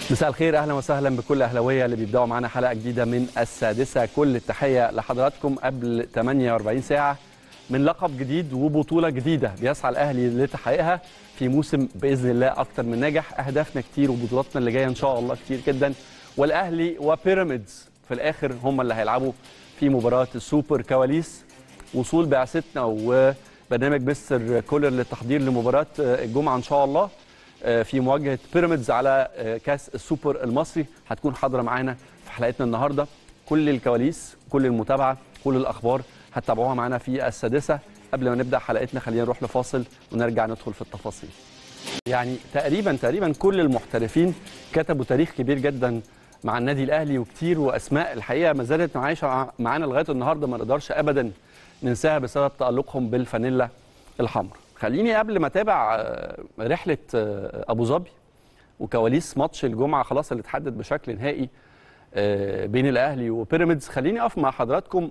مساء الخير اهلا وسهلا بكل اهلاويه اللي بيبداوا معانا حلقه جديده من السادسه كل التحيه لحضراتكم قبل 48 ساعه من لقب جديد وبطوله جديده بيسعى الاهلي لتحقيقها في موسم باذن الله اكتر من ناجح اهدافنا كتير وبطولاتنا اللي جايه ان شاء الله كتير جدا والاهلي وبيراميدز في الاخر هم اللي هيلعبوا في مباراه السوبر كواليس وصول بعثتنا وبرنامج مستر كولر للتحضير لمباراه الجمعه ان شاء الله في مواجهه بيراميدز على كاس السوبر المصري هتكون حاضره معانا في حلقتنا النهارده كل الكواليس كل المتابعه كل الاخبار هتتابعوها معانا في السادسه قبل ما نبدا حلقتنا خلينا نروح لفاصل ونرجع ندخل في التفاصيل يعني تقريبا تقريبا كل المحترفين كتبوا تاريخ كبير جدا مع النادي الاهلي وكتير واسماء الحقيقه ما زالت عايشه معانا لغايه النهارده ما نقدرش ابدا ننساها بسبب تالقهم بالفانيلا الحمراء خليني قبل ما اتابع رحله ابو ظبي وكواليس ماتش الجمعه خلاص اللي اتحدد بشكل نهائي بين الاهلي وبيراميدز خليني اقف مع حضراتكم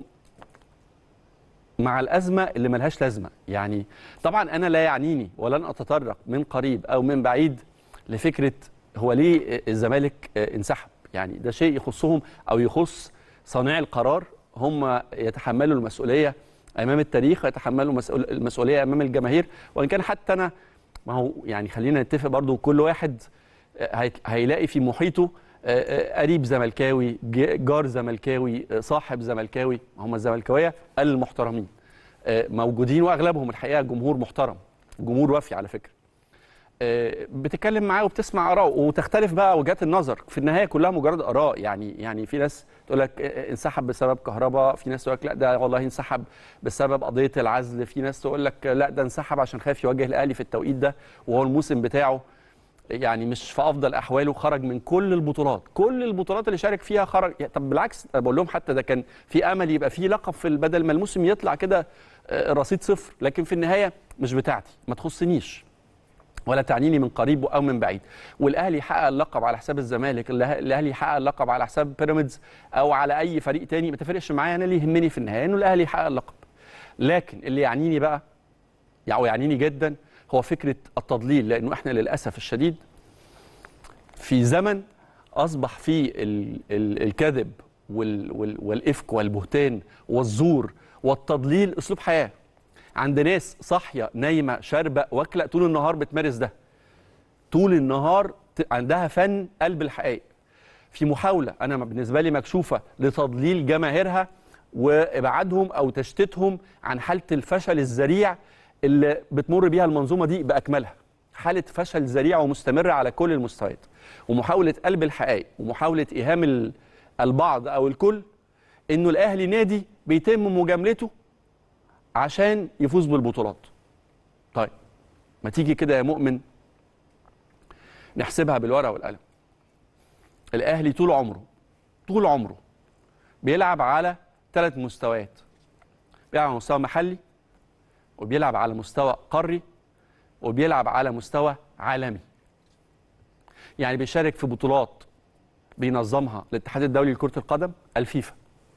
مع الازمه اللي ملهاش لازمه يعني طبعا انا لا يعنيني ولن اتطرق من قريب او من بعيد لفكره هو ليه الزمالك انسحب يعني ده شيء يخصهم او يخص صانعي القرار هم يتحملوا المسؤوليه امام التاريخ ويتحملوا المسؤوليه امام الجماهير وان كان حتى انا ما هو يعني خلينا نتفق برضو كل واحد هيلاقي في محيطه قريب زملكاوي جار زملكاوي صاحب زملكاوي هم الزملكاويه المحترمين موجودين واغلبهم الحقيقه جمهور محترم جمهور وافي على فكره بتتكلم معاه وبتسمع اراء وتختلف بقى وجهات النظر في النهايه كلها مجرد اراء يعني يعني في ناس تقول لك انسحب بسبب كهرباء في ناس تقول لك لا ده والله انسحب بسبب قضيه العزل في ناس تقول لك لا ده انسحب عشان خايف يواجه الاهلي في التوقيت ده وهو الموسم بتاعه يعني مش في افضل احواله خرج من كل البطولات كل البطولات اللي شارك فيها خرج طب بالعكس بقول لهم حتى ده كان في امل يبقى في لقب في بدل ما الموسم يطلع كده رصيد صفر لكن في النهايه مش بتاعتي ما تخصنيش ولا تعنيني من قريب او من بعيد والاهلي حقق اللقب على حساب الزمالك الاهلي حقق اللقب على حساب بيراميدز او على اي فريق تاني ما تفرقش معايا انا اللي يهمني في النهايه انه الاهلي يحقق اللقب لكن اللي يعنيني بقى يعني يعنيني جدا هو فكره التضليل لانه احنا للاسف الشديد في زمن اصبح فيه ال ال الكذب وال وال والافك والبهتان والزور والتضليل اسلوب حياه عند ناس صاحيه نايمه شاربه واكله طول النهار بتمارس ده طول النهار عندها فن قلب الحقائق في محاوله انا بالنسبه لي مكشوفه لتضليل جماهيرها وابعادهم او تشتيتهم عن حاله الفشل الذريع اللي بتمر بيها المنظومه دي باكملها حاله فشل ذريع ومستمره على كل المستويات ومحاوله قلب الحقائق ومحاوله ايهام البعض او الكل انه الاهلي نادي بيتم مجاملته عشان يفوز بالبطولات طيب ما تيجي كده يا مؤمن نحسبها بالورقه والقلم الاهلي طول عمره طول عمره بيلعب على ثلاث مستويات بيلعب على مستوى محلي وبيلعب على مستوى قاري وبيلعب على مستوى عالمي يعني بيشارك في بطولات بينظمها الاتحاد الدولي لكرة القدم الفيفا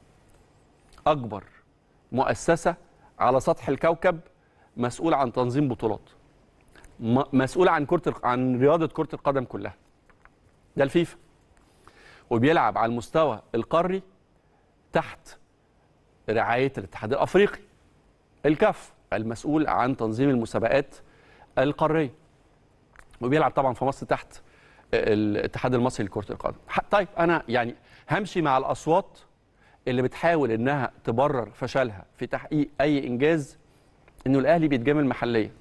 أكبر مؤسسة على سطح الكوكب مسؤول عن تنظيم بطولات مسؤول عن كرة عن رياضة كرة القدم كلها ده الفيفا وبيلعب على المستوى القاري تحت رعاية الاتحاد الأفريقي الكاف المسؤول عن تنظيم المسابقات القارية وبيلعب طبعا في مصر تحت الاتحاد المصري لكرة القدم طيب أنا يعني همشي مع الأصوات اللي بتحاول انها تبرر فشلها في تحقيق اي انجاز انه الاهلي بيتجامل محليا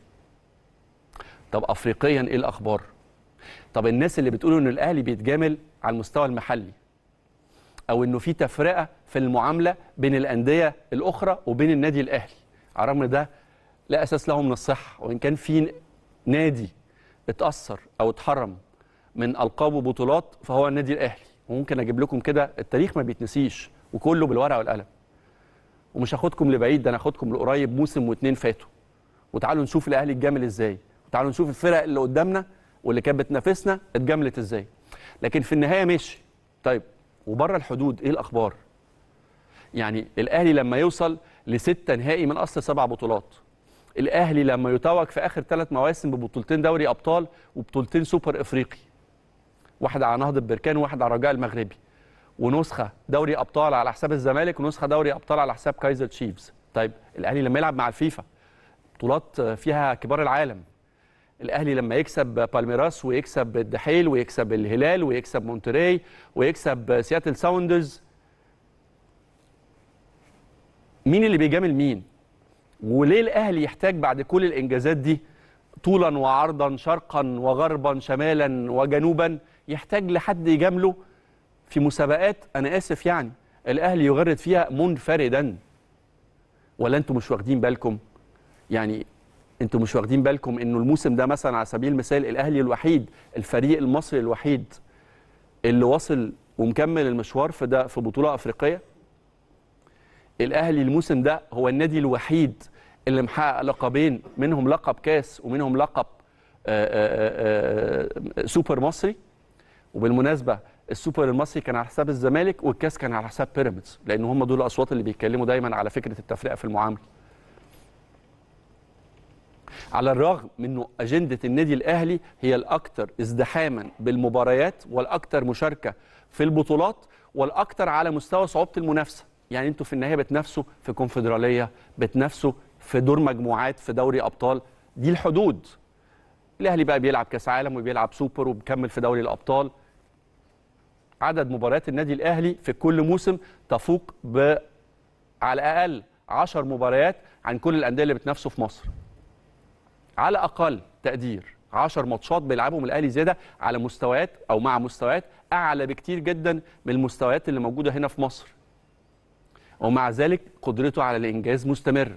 طب افريقيا ايه الاخبار طب الناس اللي بتقول ان الاهلي بيتجامل على المستوى المحلي او انه في تفرقه في المعامله بين الانديه الاخرى وبين النادي الاهلي على الرغم ده لا اساس له من الصحه وان كان في نادي اتاثر او اتحرم من القاب وبطولات فهو النادي الاهلي وممكن اجيب لكم كده التاريخ ما بيتنسيش وكله بالورقه والقلم ومش هاخدكم لبعيد ده انا هاخدكم لقريب موسم واثنين فاتوا وتعالوا نشوف الاهلي اتجامل ازاي وتعالوا نشوف الفرق اللي قدامنا واللي كانت بتنافسنا اتجاملت ازاي لكن في النهايه ماشي طيب وبره الحدود ايه الاخبار يعني الاهلي لما يوصل لستة نهائي من اصل سبع بطولات الاهلي لما يتوج في اخر ثلاث مواسم ببطولتين دوري ابطال وبطولتين سوبر افريقي واحد على نهضه بركان وواحد على الرجاء المغربي ونسخه دوري ابطال على حساب الزمالك ونسخه دوري ابطال على حساب كايزر تشيفز طيب الاهلي لما يلعب مع الفيفا بطولات فيها كبار العالم الاهلي لما يكسب بالميراس ويكسب الدحيل ويكسب الهلال ويكسب مونتري ويكسب سياتل ساوندرز مين اللي بيجامل مين وليه الاهلي يحتاج بعد كل الانجازات دي طولا وعرضا شرقا وغربا شمالا وجنوبا يحتاج لحد يجامله في مسابقات انا اسف يعني الاهلي يغرد فيها منفردا ولا انتم مش واخدين بالكم يعني انتم مش واخدين بالكم انه الموسم ده مثلا على سبيل المثال الاهلي الوحيد الفريق المصري الوحيد اللي وصل ومكمل المشوار في ده في بطوله افريقيه الاهلي الموسم ده هو النادي الوحيد اللي محقق لقبين منهم لقب كاس ومنهم لقب آآ آآ سوبر مصري وبالمناسبه السوبر المصري كان على حساب الزمالك والكاس كان على حساب بيراميدز لان هم دول الاصوات اللي بيتكلموا دايما على فكره التفرقه في المعامله على الرغم من انه اجنده النادي الاهلي هي الاكثر ازدحاما بالمباريات والاكثر مشاركه في البطولات والاكثر على مستوى صعوبه المنافسه يعني انتوا في النهايه بتنافسوا في كونفدراليه بتنافسوا في دور مجموعات في دوري ابطال دي الحدود الاهلي بقى بيلعب كاس عالم وبيلعب سوبر وبيكمل في دوري الابطال عدد مباريات النادي الاهلي في كل موسم تفوق ب على الاقل 10 مباريات عن كل الانديه اللي بتنافسوا في مصر على اقل تقدير 10 ماتشات بيلعبهم الاهلي زياده على مستويات او مع مستويات اعلى بكتير جدا من المستويات اللي موجوده هنا في مصر ومع ذلك قدرته على الانجاز مستمر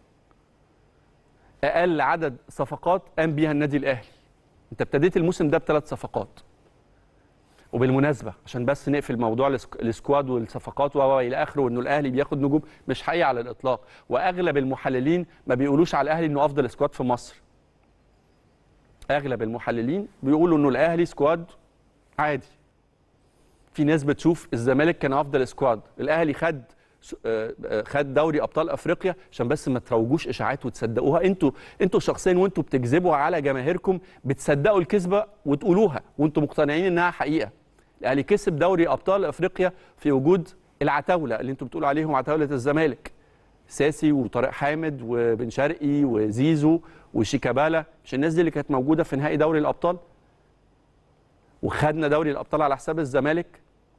اقل عدد صفقات قام بيها النادي الاهلي انت ابتديت الموسم ده بثلاث صفقات وبالمناسبه عشان بس نقفل موضوع السكواد والصفقات و الى اخره وانه الاهلي بياخد نجوم مش حقيقي على الاطلاق واغلب المحللين ما بيقولوش على الاهلي انه افضل سكواد في مصر اغلب المحللين بيقولوا انه الاهلي سكواد عادي في ناس بتشوف الزمالك كان افضل سكواد الاهلي خد خد دوري ابطال افريقيا عشان بس ما تروجوش اشاعات وتصدقوها انتوا انتوا شخصيا وانتوا بتكذبوا على جماهيركم بتصدقوا الكذبه وتقولوها وانتوا مقتنعين انها حقيقه الاهلي كسب دوري ابطال افريقيا في وجود العتاوله اللي انتوا بتقولوا عليهم عتاوله الزمالك ساسي وطارق حامد وبن شرقي وزيزو وشيكابالا مش الناس دي اللي كانت موجوده في نهائي دوري الابطال وخدنا دوري الابطال على حساب الزمالك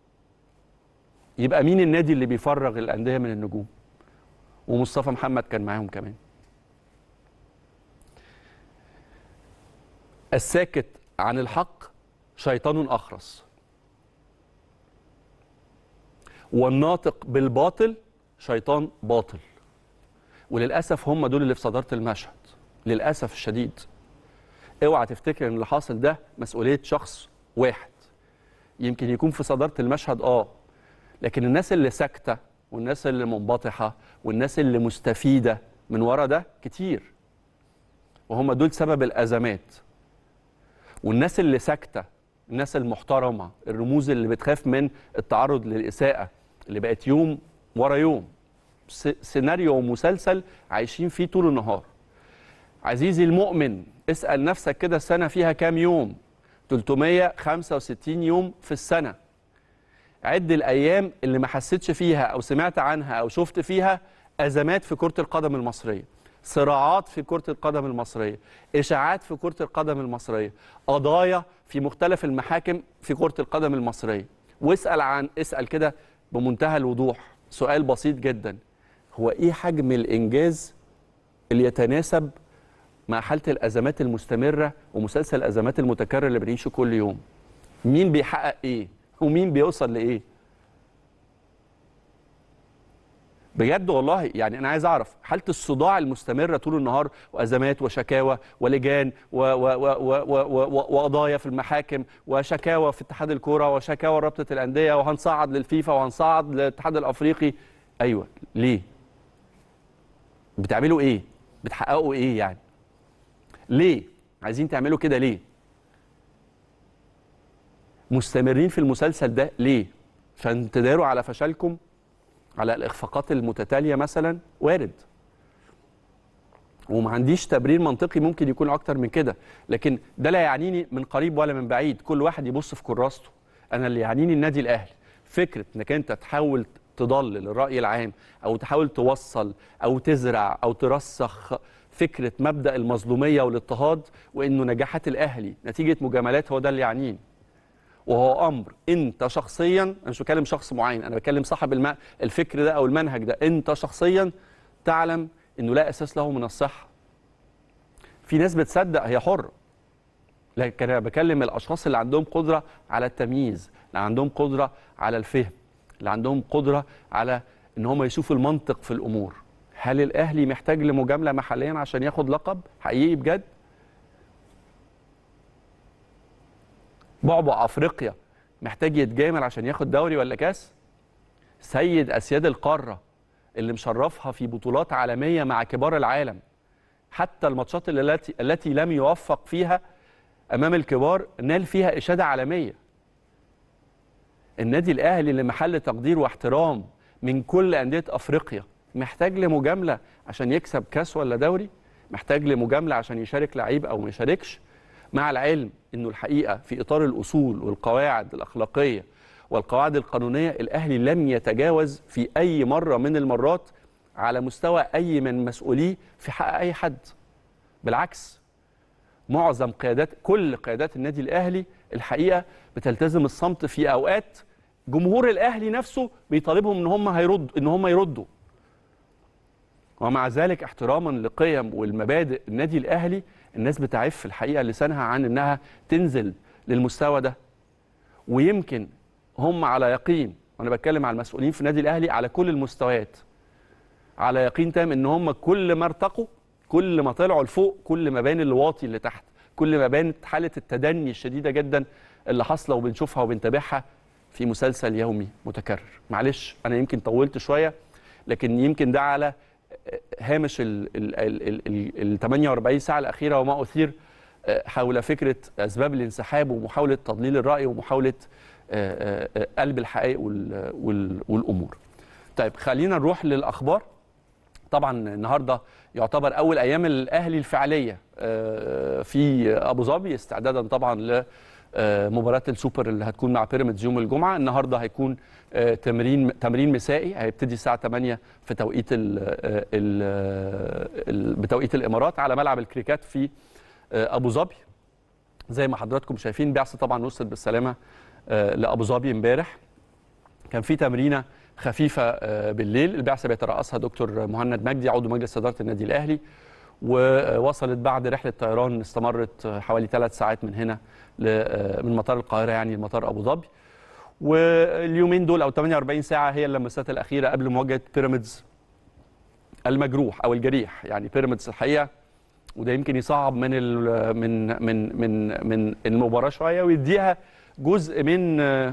يبقى مين النادي اللي بيفرغ الانديه من النجوم ومصطفى محمد كان معاهم كمان الساكت عن الحق شيطان اخرس والناطق بالباطل شيطان باطل وللاسف هم دول اللي في صداره المشهد للاسف الشديد اوعى تفتكر ان اللي حاصل ده مسؤوليه شخص واحد يمكن يكون في صداره المشهد اه لكن الناس اللي ساكته والناس اللي منبطحه والناس اللي مستفيده من ورا ده كتير وهم دول سبب الازمات والناس اللي ساكته الناس المحترمه الرموز اللي بتخاف من التعرض للاساءه اللي بقت يوم ورا يوم سيناريو ومسلسل عايشين فيه طول النهار عزيزي المؤمن اسال نفسك كده السنه فيها كام يوم 365 يوم في السنه عد الايام اللي ما حسيتش فيها او سمعت عنها او شفت فيها ازمات في كره القدم المصريه صراعات في كره القدم المصريه اشاعات في كره القدم المصريه قضايا في مختلف المحاكم في كره القدم المصريه واسال عن اسال كده بمنتهى الوضوح سؤال بسيط جدا هو ايه حجم الانجاز اللي يتناسب مع حاله الازمات المستمره ومسلسل الازمات المتكرر اللي بنعيشه كل يوم مين بيحقق ايه ومين بيوصل لايه بجد والله يعني انا عايز اعرف حاله الصداع المستمره طول النهار وازمات وشكاوى ولجان و و و و و و وقضايا في المحاكم وشكاوى في اتحاد الكوره وشكاوى رابطه الانديه وهنصعد للفيفا وهنصعد للاتحاد الافريقي ايوه ليه بتعملوا ايه بتحققوا ايه يعني ليه عايزين تعملوا كده ليه مستمرين في المسلسل ده ليه عشان تداروا على فشلكم على الاخفاقات المتتاليه مثلا وارد وما عنديش تبرير منطقي ممكن يكون اكتر من كده لكن ده لا يعنيني من قريب ولا من بعيد كل واحد يبص في كراسته انا اللي يعنيني النادي الاهلي فكره انك انت تحاول تضلل الراي العام او تحاول توصل او تزرع او ترسخ فكره مبدا المظلوميه والاضطهاد وانه نجاحات الاهلي نتيجه مجاملات هو ده اللي يعنيني وهو امر انت شخصيا انا مش بكلم شخص معين انا بكلم صاحب الم... الفكر ده او المنهج ده انت شخصيا تعلم انه لا اساس له من الصحه في ناس بتصدق هي حره لكن انا بكلم الاشخاص اللي عندهم قدره على التمييز اللي عندهم قدره على الفهم اللي عندهم قدره على ان هم يشوفوا المنطق في الامور هل الاهلي محتاج لمجامله محليا عشان ياخد لقب حقيقي بجد بعبع افريقيا محتاج يتجامل عشان ياخد دوري ولا كاس سيد اسياد القاره اللي مشرفها في بطولات عالميه مع كبار العالم حتى الماتشات اللي التي التي لم يوفق فيها امام الكبار نال فيها اشاده عالميه النادي الاهلي اللي محل تقدير واحترام من كل انديه افريقيا محتاج لمجامله عشان يكسب كاس ولا دوري محتاج لمجامله عشان يشارك لعيب او ما يشاركش مع العلم انه الحقيقه في اطار الاصول والقواعد الاخلاقيه والقواعد القانونيه الاهلي لم يتجاوز في اي مره من المرات على مستوى اي من مسؤوليه في حق اي حد بالعكس معظم قيادات كل قيادات النادي الاهلي الحقيقه بتلتزم الصمت في اوقات جمهور الاهلي نفسه بيطالبهم ان هم هيرد ان هم يردوا ومع ذلك احتراما لقيم والمبادئ النادي الاهلي الناس بتعف الحقيقه لسانها عن انها تنزل للمستوى ده ويمكن هم على يقين وانا بتكلم على المسؤولين في النادي الاهلي على كل المستويات على يقين تام ان هم كل ما ارتقوا كل ما طلعوا لفوق كل ما بان الواطي اللي تحت كل ما بانت حاله التدني الشديده جدا اللي حاصله وبنشوفها وبنتابعها في مسلسل يومي متكرر معلش انا يمكن طولت شويه لكن يمكن ده على هامش ال ال ال ال 48 ساعه الاخيره وما اثير حول فكره اسباب الانسحاب ومحاوله تضليل الراي ومحاوله قلب الحقائق والامور. طيب خلينا نروح للاخبار. طبعا النهارده يعتبر اول ايام الاهلي الفعليه في ابو ظبي استعدادا طبعا لمباراه السوبر اللي هتكون مع بيراميدز يوم الجمعه النهارده هيكون تمرين تمرين مسائي هيبتدي الساعه 8 في توقيت ال ال ال بتوقيت الامارات على ملعب الكريكات في ابو ظبي زي ما حضراتكم شايفين بعثه طبعا وصلت بالسلامه لابو ظبي امبارح كان في تمرينه خفيفه بالليل البعثه بيترأسها دكتور مهند مجدي عضو مجلس اداره النادي الاهلي ووصلت بعد رحله طيران استمرت حوالي ثلاث ساعات من هنا من مطار القاهره يعني لمطار ابو ظبي واليومين دول او 48 ساعه هي اللمسات الاخيره قبل مواجهه بيراميدز المجروح او الجريح يعني بيراميدز الحقيقه وده يمكن يصعب من من من من من المباراه شويه ويديها جزء من ال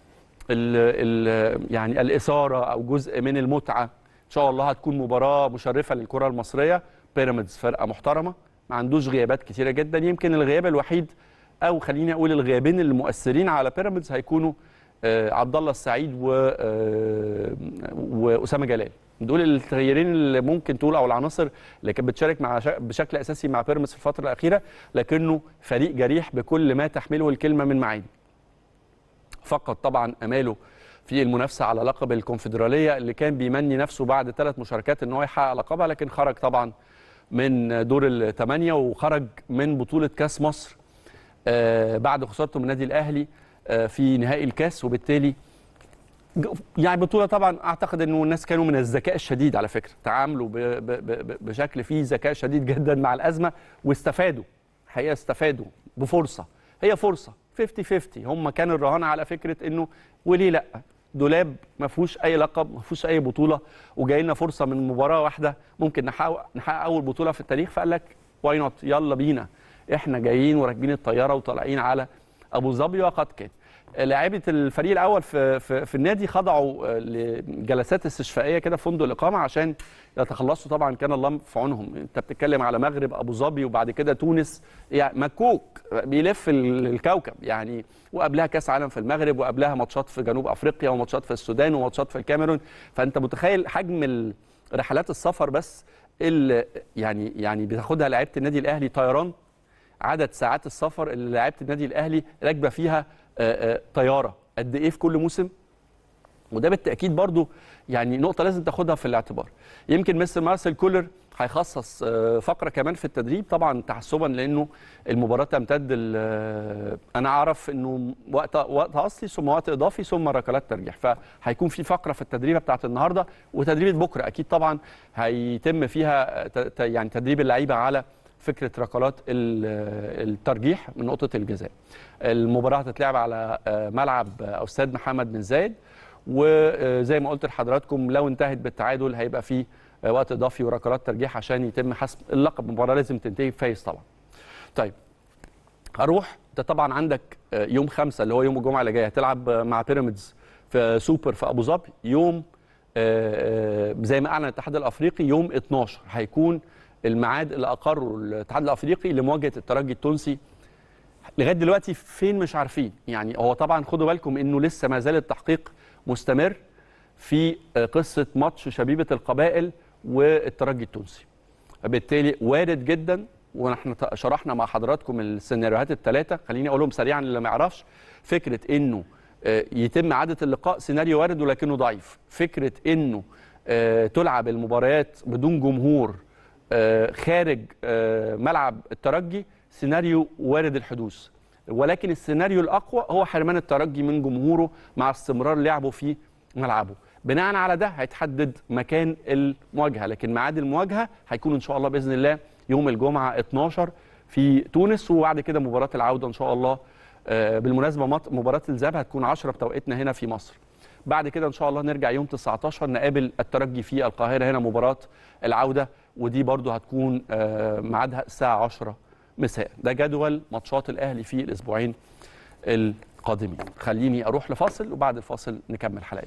ال يعني الاثاره او جزء من المتعه ان شاء الله هتكون مباراه مشرفه للكره المصريه بيراميدز فرقه محترمه ما عندوش غيابات كتيره جدا يمكن الغياب الوحيد او خليني اقول الغيابين المؤثرين على بيراميدز هيكونوا آه عبد الله السعيد و آه واسامه جلال دول التغييرين اللي ممكن تقول او العناصر اللي كانت بتشارك مع بشكل اساسي مع بيراميدز في الفتره الاخيره لكنه فريق جريح بكل ما تحمله الكلمه من معاني فقد طبعا اماله في المنافسه على لقب الكونفدراليه اللي كان بيمني نفسه بعد ثلاث مشاركات ان هو يحقق لقبها لكن خرج طبعا من دور الثمانيه وخرج من بطوله كاس مصر آه بعد خسارته من النادي الاهلي آه في نهائي الكاس وبالتالي يعني بطوله طبعا اعتقد انه الناس كانوا من الذكاء الشديد على فكره تعاملوا ب ب ب بشكل فيه ذكاء شديد جدا مع الازمه واستفادوا حقيقه استفادوا بفرصه هي فرصه 50 50 هم كان الرهان على فكره انه وليه لا دولاب ما فيهوش اي لقب ما فيهوش اي بطوله وجاي لنا فرصه من مباراه واحده ممكن نحقق نحقق اول بطوله في التاريخ فقال لك واي نوت يلا بينا احنا جايين وراكبين الطياره وطالعين على ابو ظبي وقد كان لاعيبه الفريق الاول في في, في النادي خضعوا لجلسات استشفائيه كده في فندق الاقامه عشان يتخلصوا طبعا كان الله في عونهم انت بتتكلم على مغرب ابو ظبي وبعد كده تونس يعني مكوك بيلف الكوكب يعني وقبلها كاس عالم في المغرب وقبلها ماتشات في جنوب افريقيا وماتشات في السودان وماتشات في الكاميرون فانت متخيل حجم رحلات السفر بس اللي يعني يعني بتاخدها لعيبه النادي الاهلي طيران عدد ساعات السفر اللي لعيبه النادي الاهلي راكبه فيها آه، آه، طياره قد ايه في كل موسم وده بالتاكيد برضو يعني نقطه لازم تاخدها في الاعتبار يمكن مستر مارسيل كولر هيخصص آه، فقره كمان في التدريب طبعا تحسبا لانه المباراه تمتد ال- آه، انا اعرف انه وقت وقت اصلي ثم وقت اضافي ثم ركلات ترجيح فهيكون في فقره في التدريبه بتاعت النهارده وتدريبه بكره اكيد طبعا هيتم فيها ت- ت- يعني تدريب اللعيبه على فكره ركلات ال- الترجيح من نقطه الجزاء المباراه هتتلعب على آه، ملعب آه، استاذ محمد بن زايد وزي ما قلت لحضراتكم لو انتهت بالتعادل هيبقى في وقت اضافي وركلات ترجيح عشان يتم حسم اللقب المباراه لازم تنتهي بفايز طبعا. طيب هروح انت طبعا عندك يوم خمسة اللي هو يوم الجمعه اللي جايه هتلعب مع بيراميدز في سوبر في ابو ظبي يوم آه، آه، زي ما اعلن الاتحاد الافريقي يوم 12 هيكون الميعاد اللي اقره الاتحاد الافريقي لمواجهه الترجي التونسي لغايه دلوقتي فين مش عارفين يعني هو طبعا خدوا بالكم انه لسه ما زال التحقيق مستمر في آه، قصه ماتش شبيبه القبائل والترجي التونسي بالتالي وارد جدا ونحن ت- شرحنا مع حضراتكم السيناريوهات الثلاثه خليني اقولهم سريعا اللي ما يعرفش فكره انه آه، يتم اعاده اللقاء سيناريو وارد ولكنه ضعيف فكره انه آه، تلعب المباريات بدون جمهور آه، خارج آه، ملعب الترجي سيناريو وارد الحدوث ولكن السيناريو الاقوى هو حرمان الترجي من جمهوره مع استمرار لعبه في ملعبه بناء على ده هيتحدد مكان المواجهه لكن ميعاد المواجهه هيكون ان شاء الله باذن الله يوم الجمعه 12 في تونس وبعد كده مباراه العوده ان شاء الله آه، بالمناسبه مط- مباراه الذهاب هتكون 10 بتوقيتنا هنا في مصر بعد كده ان شاء الله نرجع يوم 19 نقابل الترجي في القاهره هنا مباراه العوده ودي برضو هتكون آه، ميعادها الساعه 10 مساء ده جدول ماتشات الاهلي في الاسبوعين القادمين خليني اروح لفاصل وبعد الفاصل نكمل حلقتنا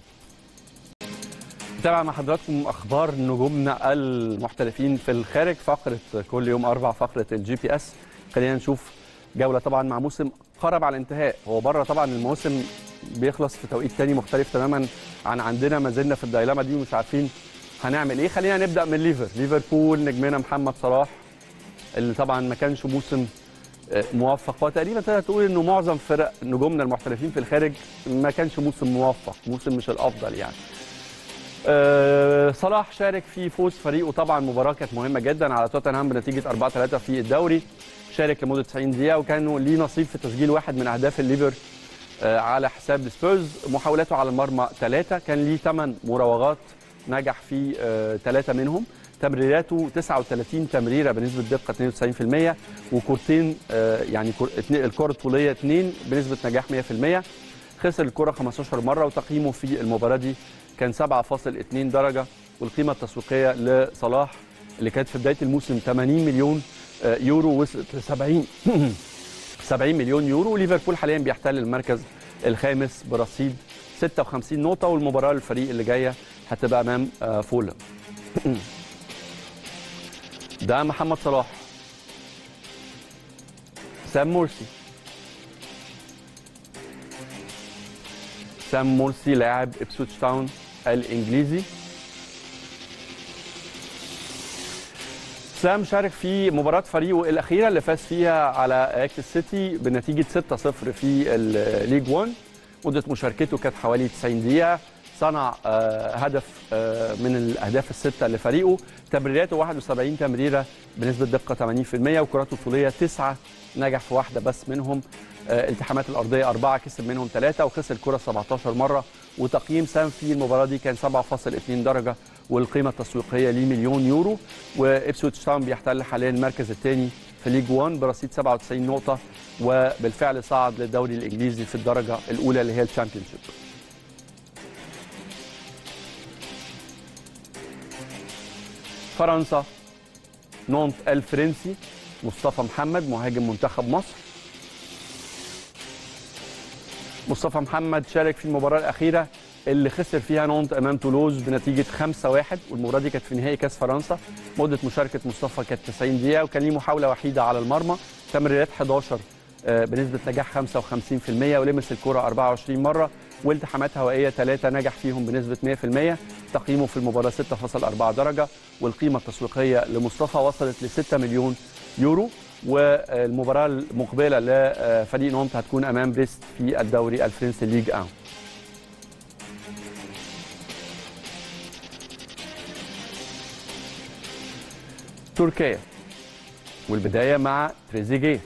نتابع مع حضراتكم اخبار نجومنا المحترفين في الخارج فقره كل يوم اربع فقره الجي بي اس خلينا نشوف جوله طبعا مع موسم قرب على الانتهاء هو بره طبعا الموسم بيخلص في توقيت تاني مختلف تماما عن عندنا ما زلنا في الدايلاما دي ومش عارفين هنعمل ايه خلينا نبدا من ليفر ليفربول نجمنا محمد صلاح اللي طبعا ما كانش موسم آه، موفق وتقريبا تقدر تقول انه معظم فرق نجومنا المحترفين في الخارج ما كانش موسم موفق موسم مش الافضل يعني آه، صلاح شارك في فوز فريقه طبعا مباراه كانت مهمه جدا على توتنهام بنتيجه 4 3 في الدوري شارك لمده 90 دقيقه وكان ليه نصيب في تسجيل واحد من اهداف الليفر آه، على حساب السبيرز محاولاته على المرمى ثلاثه كان ليه ثمان مراوغات نجح في ثلاثه منهم تمريراته 39 تمريره بنسبه دقه 92% وكورتين آه، يعني كور- اتنين- الكره الطوليه اثنين بنسبه نجاح 100% خسر الكره 15 مره وتقييمه في المباراه دي كان 7.2 درجه والقيمه التسويقيه لصلاح اللي كانت في بدايه الموسم 80 مليون آه، يورو وصلت ل 70 70 مليون يورو وليفربول حاليا بيحتل المركز الخامس برصيد 56 نقطه والمباراه الفريق اللي جايه هتبقى امام آه، فولم ده محمد صلاح سام مرسي سام مرسي لاعب ابسوتش تاون الانجليزي سام شارك في مباراة فريقه الأخيرة اللي فاز فيها على اكس سيتي بنتيجة 6-0 في الليج 1 مدة مشاركته كانت حوالي 90 دقيقة صنع آه، هدف آه، من الأهداف الستة لفريقه تمريراته 71 تمريرة بنسبة دقة 80% وكراته الطولية تسعة نجح في واحدة بس منهم آه، التحامات الأرضية أربعة كسب منهم ثلاثة وخسر الكرة 17 مرة وتقييم سام في المباراة دي كان 7.2 درجة والقيمة التسويقية ليه مليون يورو وإبسويتش تاون بيحتل حاليا المركز الثاني في ليج 1 برصيد 97 نقطة وبالفعل صعد للدوري الإنجليزي في الدرجة الأولى اللي هي الشامبيونشيب فرنسا نونت الفرنسي مصطفى محمد مهاجم منتخب مصر مصطفى محمد شارك في المباراة الأخيرة اللي خسر فيها نونت أمام تولوز بنتيجة 5-1 والمباراة دي كانت في نهائي كأس فرنسا مدة مشاركة مصطفى كانت 90 دقيقة وكان ليه محاولة وحيدة على المرمى تمريرات 11 آه، بنسبه نجاح 55% ولمس الكره 24 مره والتحامات هوائيه ثلاثه نجح فيهم بنسبه 100% تقييمه في المباراه 6.4 درجه والقيمه التسويقيه لمصطفى وصلت ل 6 مليون يورو والمباراه المقبله لفريق نونت هتكون امام بريست في الدوري الفرنسي ليج 1 تركيا والبدايه مع تريزيجيه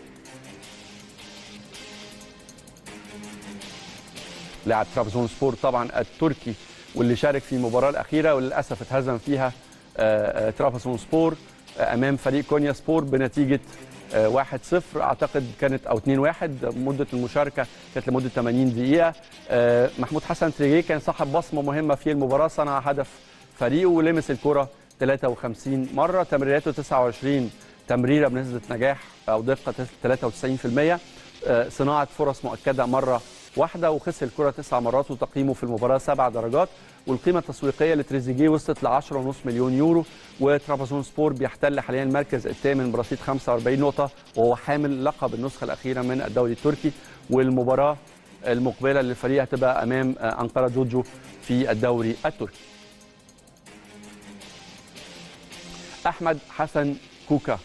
لاعب ترابزون سبور طبعا التركي واللي شارك في المباراه الاخيره وللاسف اتهزم فيها آه، آه، ترابزون سبور آه، امام فريق كونيا سبور بنتيجه آه، 1-0 اعتقد كانت او 2-1 مده المشاركه كانت لمده 80 دقيقه آه، محمود حسن تريجيه كان صاحب بصمه مهمه في المباراه صنع هدف فريقه ولمس الكره 53 مره تمريراته 29 تمريره بنسبه نجاح او دقه 93% آه، صناعه فرص مؤكده مره واحده وخسر الكره تسع مرات وتقييمه في المباراه سبع درجات والقيمه التسويقيه لتريزيجيه وصلت ل 10.5 مليون يورو وترابزون سبور بيحتل حاليا المركز الثامن برصيد 45 نقطه وهو حامل لقب النسخه الاخيره من الدوري التركي والمباراه المقبله للفريق هتبقى امام آه، انقره جوجو في الدوري التركي احمد حسن كوكا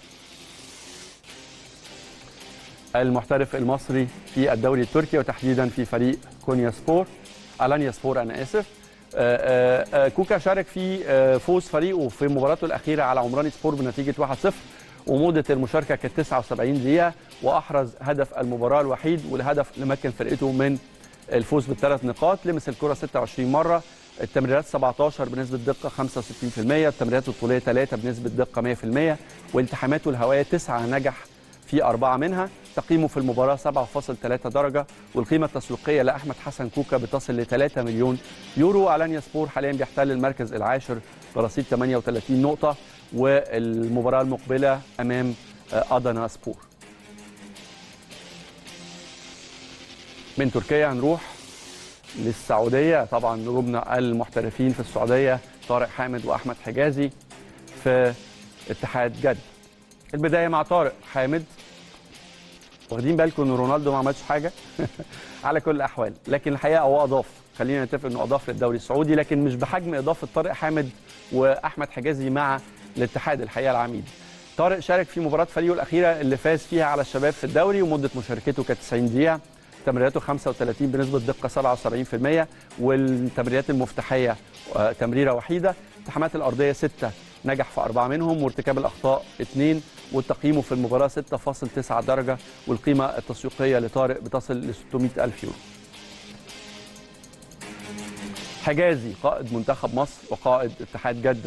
المحترف المصري في الدوري التركي وتحديدا في فريق كونيا سبور الانيا سبور انا اسف آه، آه، آه، كوكا شارك في آه، فوز فريقه في مباراته الاخيره على عمراني سبور بنتيجه 1-0 ومده المشاركه كانت 79 دقيقه واحرز هدف المباراه الوحيد والهدف اللي مكن فرقته من الفوز بالثلاث نقاط لمس الكره 26 مره التمريرات 17 بنسبه دقه 65% التمريرات الطوليه 3 بنسبه دقه 100% والالتحاماته الهوائيه 9 نجح في أربعة منها تقييمه في المباراة 7.3 درجة والقيمة التسويقية لأحمد حسن كوكا بتصل ل 3 مليون يورو ألانيا سبور حاليا بيحتل المركز العاشر برصيد 38 نقطة والمباراة المقبلة أمام آه، أدنا سبور من تركيا هنروح للسعودية طبعا نجومنا المحترفين في السعودية طارق حامد وأحمد حجازي في اتحاد جدة البدايه مع طارق حامد واخدين بالكم ان رونالدو ما عملش حاجه على كل الاحوال لكن الحقيقه هو اضاف خلينا نتفق انه اضاف للدوري السعودي لكن مش بحجم اضافه طارق حامد واحمد حجازي مع الاتحاد الحقيقه العميد طارق شارك في مباراه فريقه الاخيره اللي فاز فيها على الشباب في الدوري ومده مشاركته كانت 90 دقيقه تمريراته 35 بنسبه دقه 77% والتمريرات المفتاحيه آه، تمريره وحيده التحامات الارضيه 6 نجح في أربعة منهم وارتكاب الأخطاء اثنين وتقييمه في المباراة 6.9 درجة والقيمة التسويقية لطارق بتصل ل 600 ألف يورو حجازي قائد منتخب مصر وقائد اتحاد جدة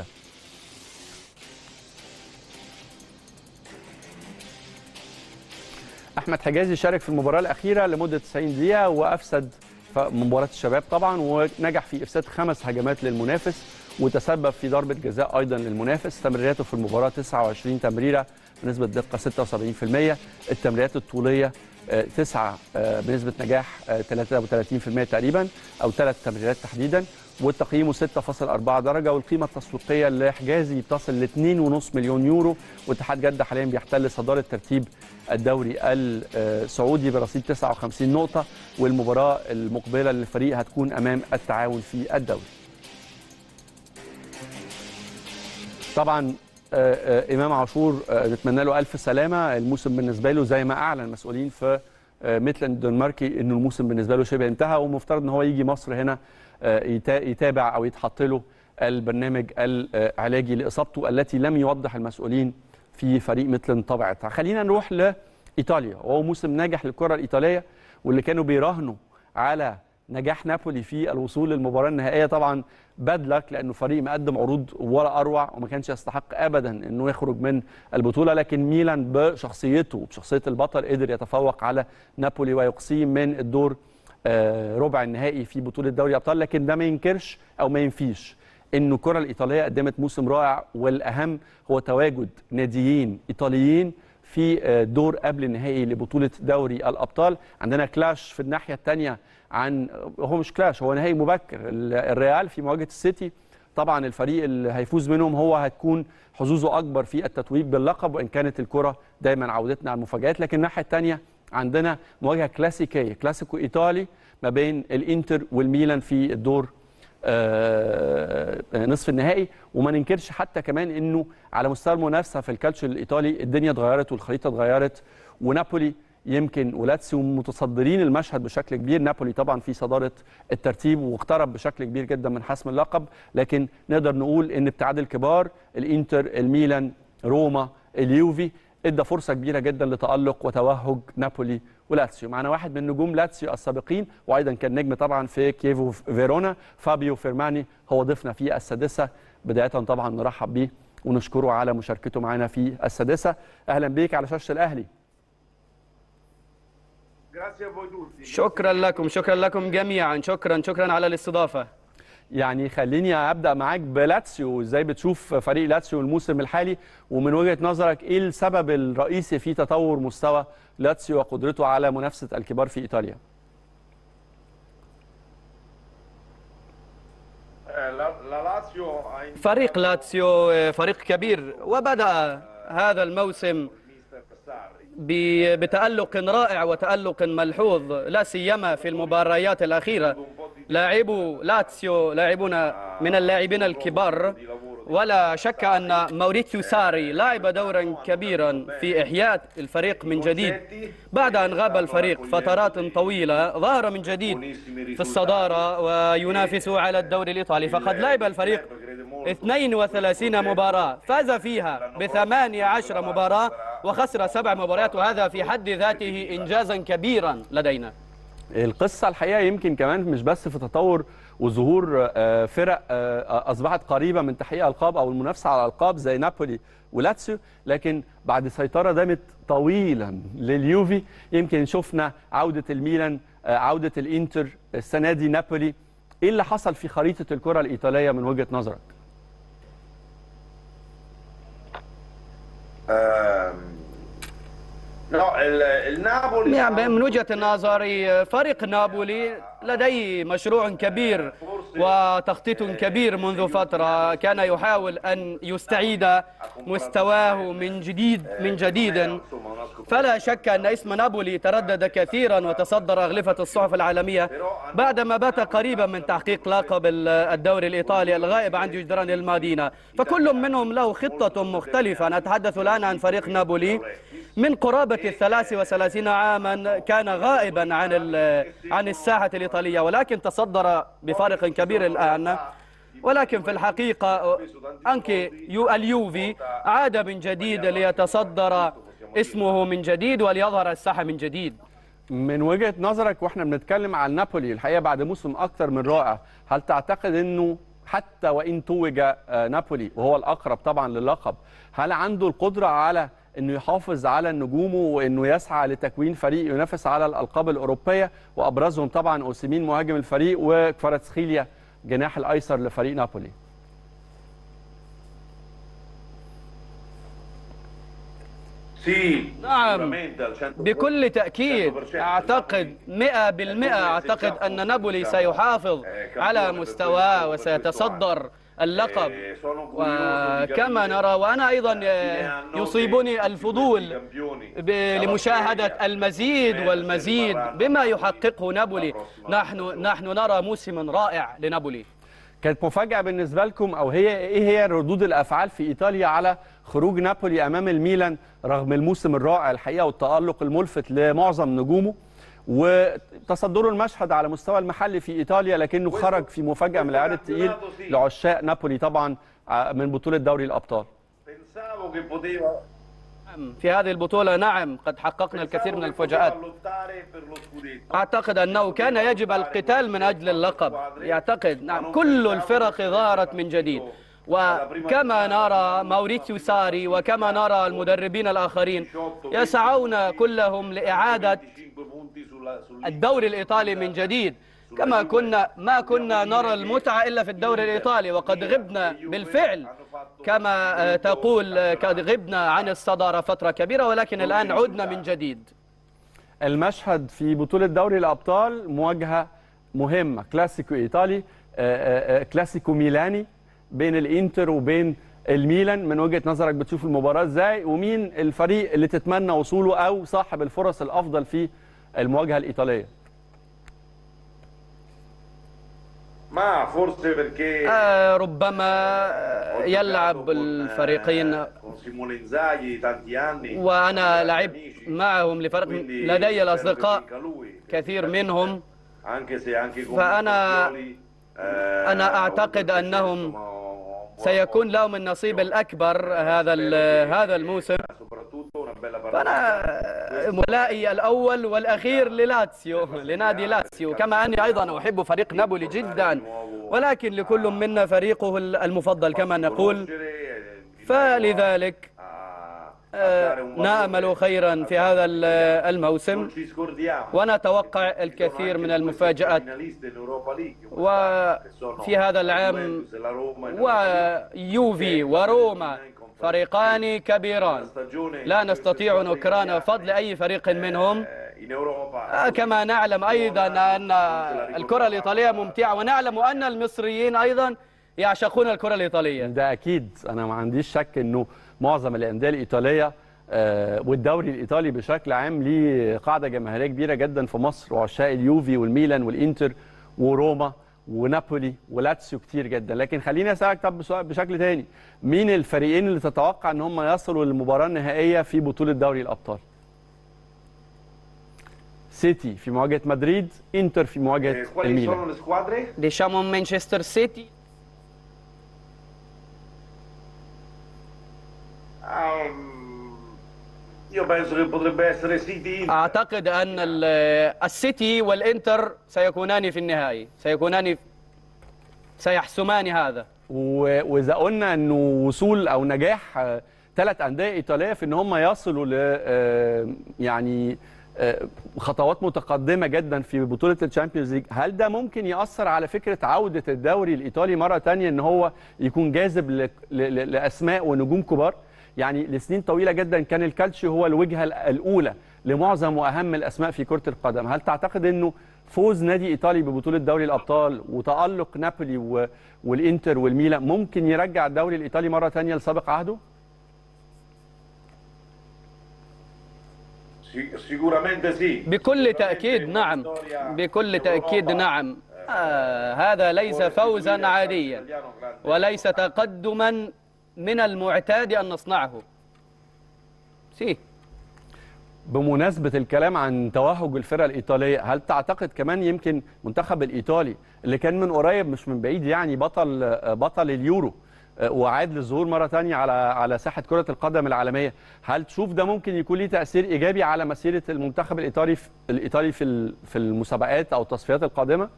احمد حجازي شارك في المباراه الاخيره لمده 90 دقيقه وافسد ف- مباراه الشباب طبعا ونجح في افساد خمس هجمات للمنافس وتسبب في ضربه جزاء ايضا للمنافس تمريراته في المباراه 29 تمريره بنسبه دقه 76% التمريرات الطوليه 9 بنسبه نجاح آه، 33% تقريبا او ثلاث تمريرات تحديدا وتقييمه 6.4 درجه والقيمه التسويقيه لحجازي تصل ل 2.5 مليون يورو واتحاد جده حاليا بيحتل صداره ترتيب الدوري السعودي برصيد 59 نقطه والمباراه المقبله للفريق هتكون امام التعاون في الدوري. طبعا آه، آه، امام عاشور آه، نتمنى له الف سلامه الموسم بالنسبه له زي ما اعلن مسؤولين في آه، ميتلاند الدنماركي انه الموسم بالنسبه له شبه انتهى ومفترض ان هو يجي مصر هنا آه، يتا- يتابع او يتحط له البرنامج العلاجي لاصابته التي لم يوضح المسؤولين في فريق ميتلاند طبعتها خلينا نروح لايطاليا وهو موسم ناجح للكره الايطاليه واللي كانوا بيراهنوا على نجاح نابولي في الوصول للمباراه النهائيه طبعا باد لك لانه فريق مقدم عروض ولا اروع وما كانش يستحق ابدا انه يخرج من البطوله لكن ميلان بشخصيته وبشخصيه البطل قدر يتفوق على نابولي ويقصيه من الدور آه، ربع النهائي في بطوله دوري الابطال لكن ده ما ينكرش او ما ينفيش انه الكره الايطاليه قدمت موسم رائع والاهم هو تواجد ناديين ايطاليين في آه، دور قبل النهائي لبطوله دوري الابطال عندنا كلاش في الناحيه الثانيه عن هو مش كلاش هو نهائي مبكر ال- الريال في مواجهه السيتي طبعا الفريق اللي هيفوز منهم هو هتكون حظوظه اكبر في التتويج باللقب وان كانت الكره دايما عودتنا على المفاجات لكن الناحيه الثانيه عندنا مواجهه كلاسيكيه كلاسيكو ايطالي ما بين الانتر والميلان في الدور آه، نصف النهائي وما ننكرش حتى كمان انه على مستوى المنافسه في الكالتشو الايطالي الدنيا اتغيرت والخريطه اتغيرت ونابولي يمكن ولاتسيو متصدرين المشهد بشكل كبير نابولي طبعا في صداره الترتيب واقترب بشكل كبير جدا من حسم اللقب لكن نقدر نقول ان ابتعاد الكبار الانتر الميلان روما اليوفي ادى فرصه كبيره جدا لتالق وتوهج نابولي ولاتسيو معنا واحد من نجوم لاتسيو السابقين وايضا كان نجم طبعا في كييفو فيرونا فابيو فيرماني هو ضيفنا في السادسه بدايه طبعا نرحب بيه ونشكره على مشاركته معنا في السادسه اهلا بيك على شاشه الاهلي شكرا لكم شكرا لكم جميعا شكرا شكرا على الاستضافه يعني خليني ابدا معاك بلاتسيو ازاي بتشوف فريق لاتسيو الموسم الحالي ومن وجهه نظرك ايه السبب الرئيسي في تطور مستوى لاتسيو وقدرته على منافسه الكبار في ايطاليا فريق لاتسيو فريق كبير وبدا هذا الموسم بتألق رائع وتألق ملحوظ لا سيما في المباريات الأخيرة لاعبو لاتسيو لاعبون من اللاعبين الكبار ولا شك أن موريتيو ساري لعب دورا كبيرا في إحياء الفريق من جديد بعد أن غاب الفريق فترات طويلة ظهر من جديد في الصدارة وينافس على الدوري الإيطالي فقد لعب الفريق 32 مباراة فاز فيها ب 18 مباراة وخسر سبع مباريات وهذا في حد ذاته إنجازا كبيرا لدينا القصة الحقيقة يمكن كمان مش بس في تطور وظهور فرق أصبحت قريبة من تحقيق ألقاب أو المنافسة على الألقاب زي نابولي ولاتسيو لكن بعد سيطرة دامت طويلا لليوفي يمكن شفنا عودة الميلان عودة الإنتر السنة دي نابولي إيه اللي حصل في خريطة الكرة الإيطالية من وجهة نظرك؟ يعني من وجهة نظري فريق نابولي لديه مشروع كبير وتخطيط كبير منذ فترة كان يحاول أن يستعيد مستواه من جديد من جديد فلا شك أن اسم نابولي تردد كثيرا وتصدر أغلفة الصحف العالمية بعدما بات قريبا من تحقيق لقب الدوري الإيطالي الغائب عن جدران المدينة فكل منهم له خطة مختلفة نتحدث الآن عن فريق نابولي من قرابة الثلاث وثلاثين عاما كان غائبا عن عن الساحة الإيطالية ولكن تصدر بفارق كبير الآن ولكن في الحقيقة أنكي يو اليوفي عاد من جديد ليتصدر اسمه من جديد وليظهر الساحة من جديد من وجهة نظرك واحنا بنتكلم عن نابولي الحقيقة بعد موسم أكثر من رائع هل تعتقد أنه حتى وإن توج نابولي وهو الأقرب طبعا للقب هل عنده القدرة على انه يحافظ على نجومه وانه يسعى لتكوين فريق ينافس على الالقاب الاوروبيه وابرزهم طبعا اوسيمين مهاجم الفريق وكفاراتسخيليا جناح الايسر لفريق نابولي نعم بكل تأكيد أعتقد مئة بالمئة أعتقد أن نابولي سيحافظ على مستواه وسيتصدر اللقب وكما نرى وأنا أيضا يصيبني الفضول لمشاهدة المزيد والمزيد بما يحققه نابولي نحن نحن نرى موسم رائع لنابولي كانت مفاجأة بالنسبة لكم أو هي إيه هي ردود الأفعال في إيطاليا على خروج نابولي أمام الميلان رغم الموسم الرائع الحقيقة والتألق الملفت لمعظم نجومه وتصدروا المشهد على مستوى المحلي في ايطاليا لكنه خرج في مفاجاه من العيار الثقيل لعشاق نابولي طبعا من بطوله دوري الابطال في هذه البطولة نعم قد حققنا الكثير من الفجاءات أعتقد أنه كان يجب القتال من أجل اللقب يعتقد نعم كل الفرق ظهرت من جديد وكما نرى موريتيو ساري وكما نرى المدربين الآخرين يسعون كلهم لإعادة الدوري الإيطالي من جديد كما كنا ما كنا نرى المتعة إلا في الدوري الإيطالي وقد غبنا بالفعل كما تقول قد غبنا عن الصدارة فترة كبيرة ولكن الآن عدنا من جديد المشهد في بطولة دوري الأبطال مواجهة مهمة كلاسيكو إيطالي كلاسيكو ميلاني بين الإنتر وبين الميلان من وجهه نظرك بتشوف المباراه ازاي ومين الفريق اللي تتمنى وصوله او صاحب الفرص الافضل في المواجهه الايطاليه Ma forse perché آه، ربما آه، يلعب الفريقين con Simone Inzaghi tanti anni وأنا grandi لعبت amici, معهم لفرق quindi لدي spero الأصدقاء che vinca lui, كثير منهم anche se anche con فأنا- Pioli, eh, أنا ha avuto أعتقد il أنهم successo, ma un buon- سيكون buon- لهم النصيب الأكبر هذا ال- هذا الموسم soprattutto una bella partita. فأنا ولائي الأول والأخير للاتسيو لنادي لاتسيو كما أني أيضا أحب فريق نابولي جدا ولكن لكل منا فريقه المفضل كما نقول فلذلك a- a آه، dare un نأمل valore خيرا في هذا ال- الموسم Non ci scordiamo. ونتوقع Ci sono الكثير anche من due المفاجآت finaliste in Europa League, وفي che sono هذا la العام Juventus e la Roma in Europa League. ويوفي وروما فريقان كبيران La stagione لا di queste نستطيع squadre نكران italiane, فضل أي فريق منهم eh, in Europa آه، كما نعلم أيضا أن الكرة الإيطالية ممتعة ونعلم أن المصريين أيضا يعشقون الكرة الإيطالية ده اكيد انا ما عنديش شك انه معظم الانديه الايطاليه آه، والدوري الايطالي بشكل عام ليه قاعده جماهيريه كبيره جدا في مصر وعشاق اليوفي والميلان والانتر وروما ونابولي ولاتسيو كتير جدا لكن خليني اسالك طب بسؤال- بشكل تاني مين الفريقين اللي تتوقع ان هم يصلوا للمباراه النهائيه في بطوله دوري الابطال سيتي في مواجهه مدريد انتر في مواجهه Eh, quali الميلان sono le squadre? diciamo مانشستر سيتي Ah, mm, io penso che potrebbe essere City Inter. أعتقد أن ال- السيتي والإنتر سيكونان في النهائي سيكونان سيحسمان هذا و- واذا قلنا انه وصول او نجاح ثلاث انديه ايطاليه في ان هم يصلوا ل آه، يعني آه، خطوات متقدمه جدا في بطوله الشامبيونز ليج هل ده ممكن ياثر على فكره عوده الدوري الايطالي مره تانية ان هو يكون جاذب ل- ل- ل- لاسماء ونجوم كبار يعني لسنين طويله جدا كان الكالتشيو هو الوجهه ال- الاولى لمعظم واهم الاسماء في كره القدم هل تعتقد انه فوز نادي ايطالي ببطوله دوري الابطال وتالق نابولي و- والانتر والميلان ممكن يرجع الدوري الايطالي مره تانية لسابق عهده Sì, sicuramente sì. بكل Sicuramente تأكيد una نعم storia بكل in تأكيد Europa. نعم آه هذا ليس فوزا عاديا وليس تقدما من المعتاد أن نصنعه سي بمناسبه الكلام عن توهج الفرق الايطاليه هل تعتقد كمان يمكن منتخب الايطالي اللي كان من قريب مش من بعيد يعني بطل بطل اليورو وعاد للظهور مره تانية على على ساحه كره القدم العالميه هل تشوف ده ممكن يكون ليه تاثير ايجابي على مسيره المنتخب الايطالي في الايطالي في ال- في المسابقات او التصفيات القادمه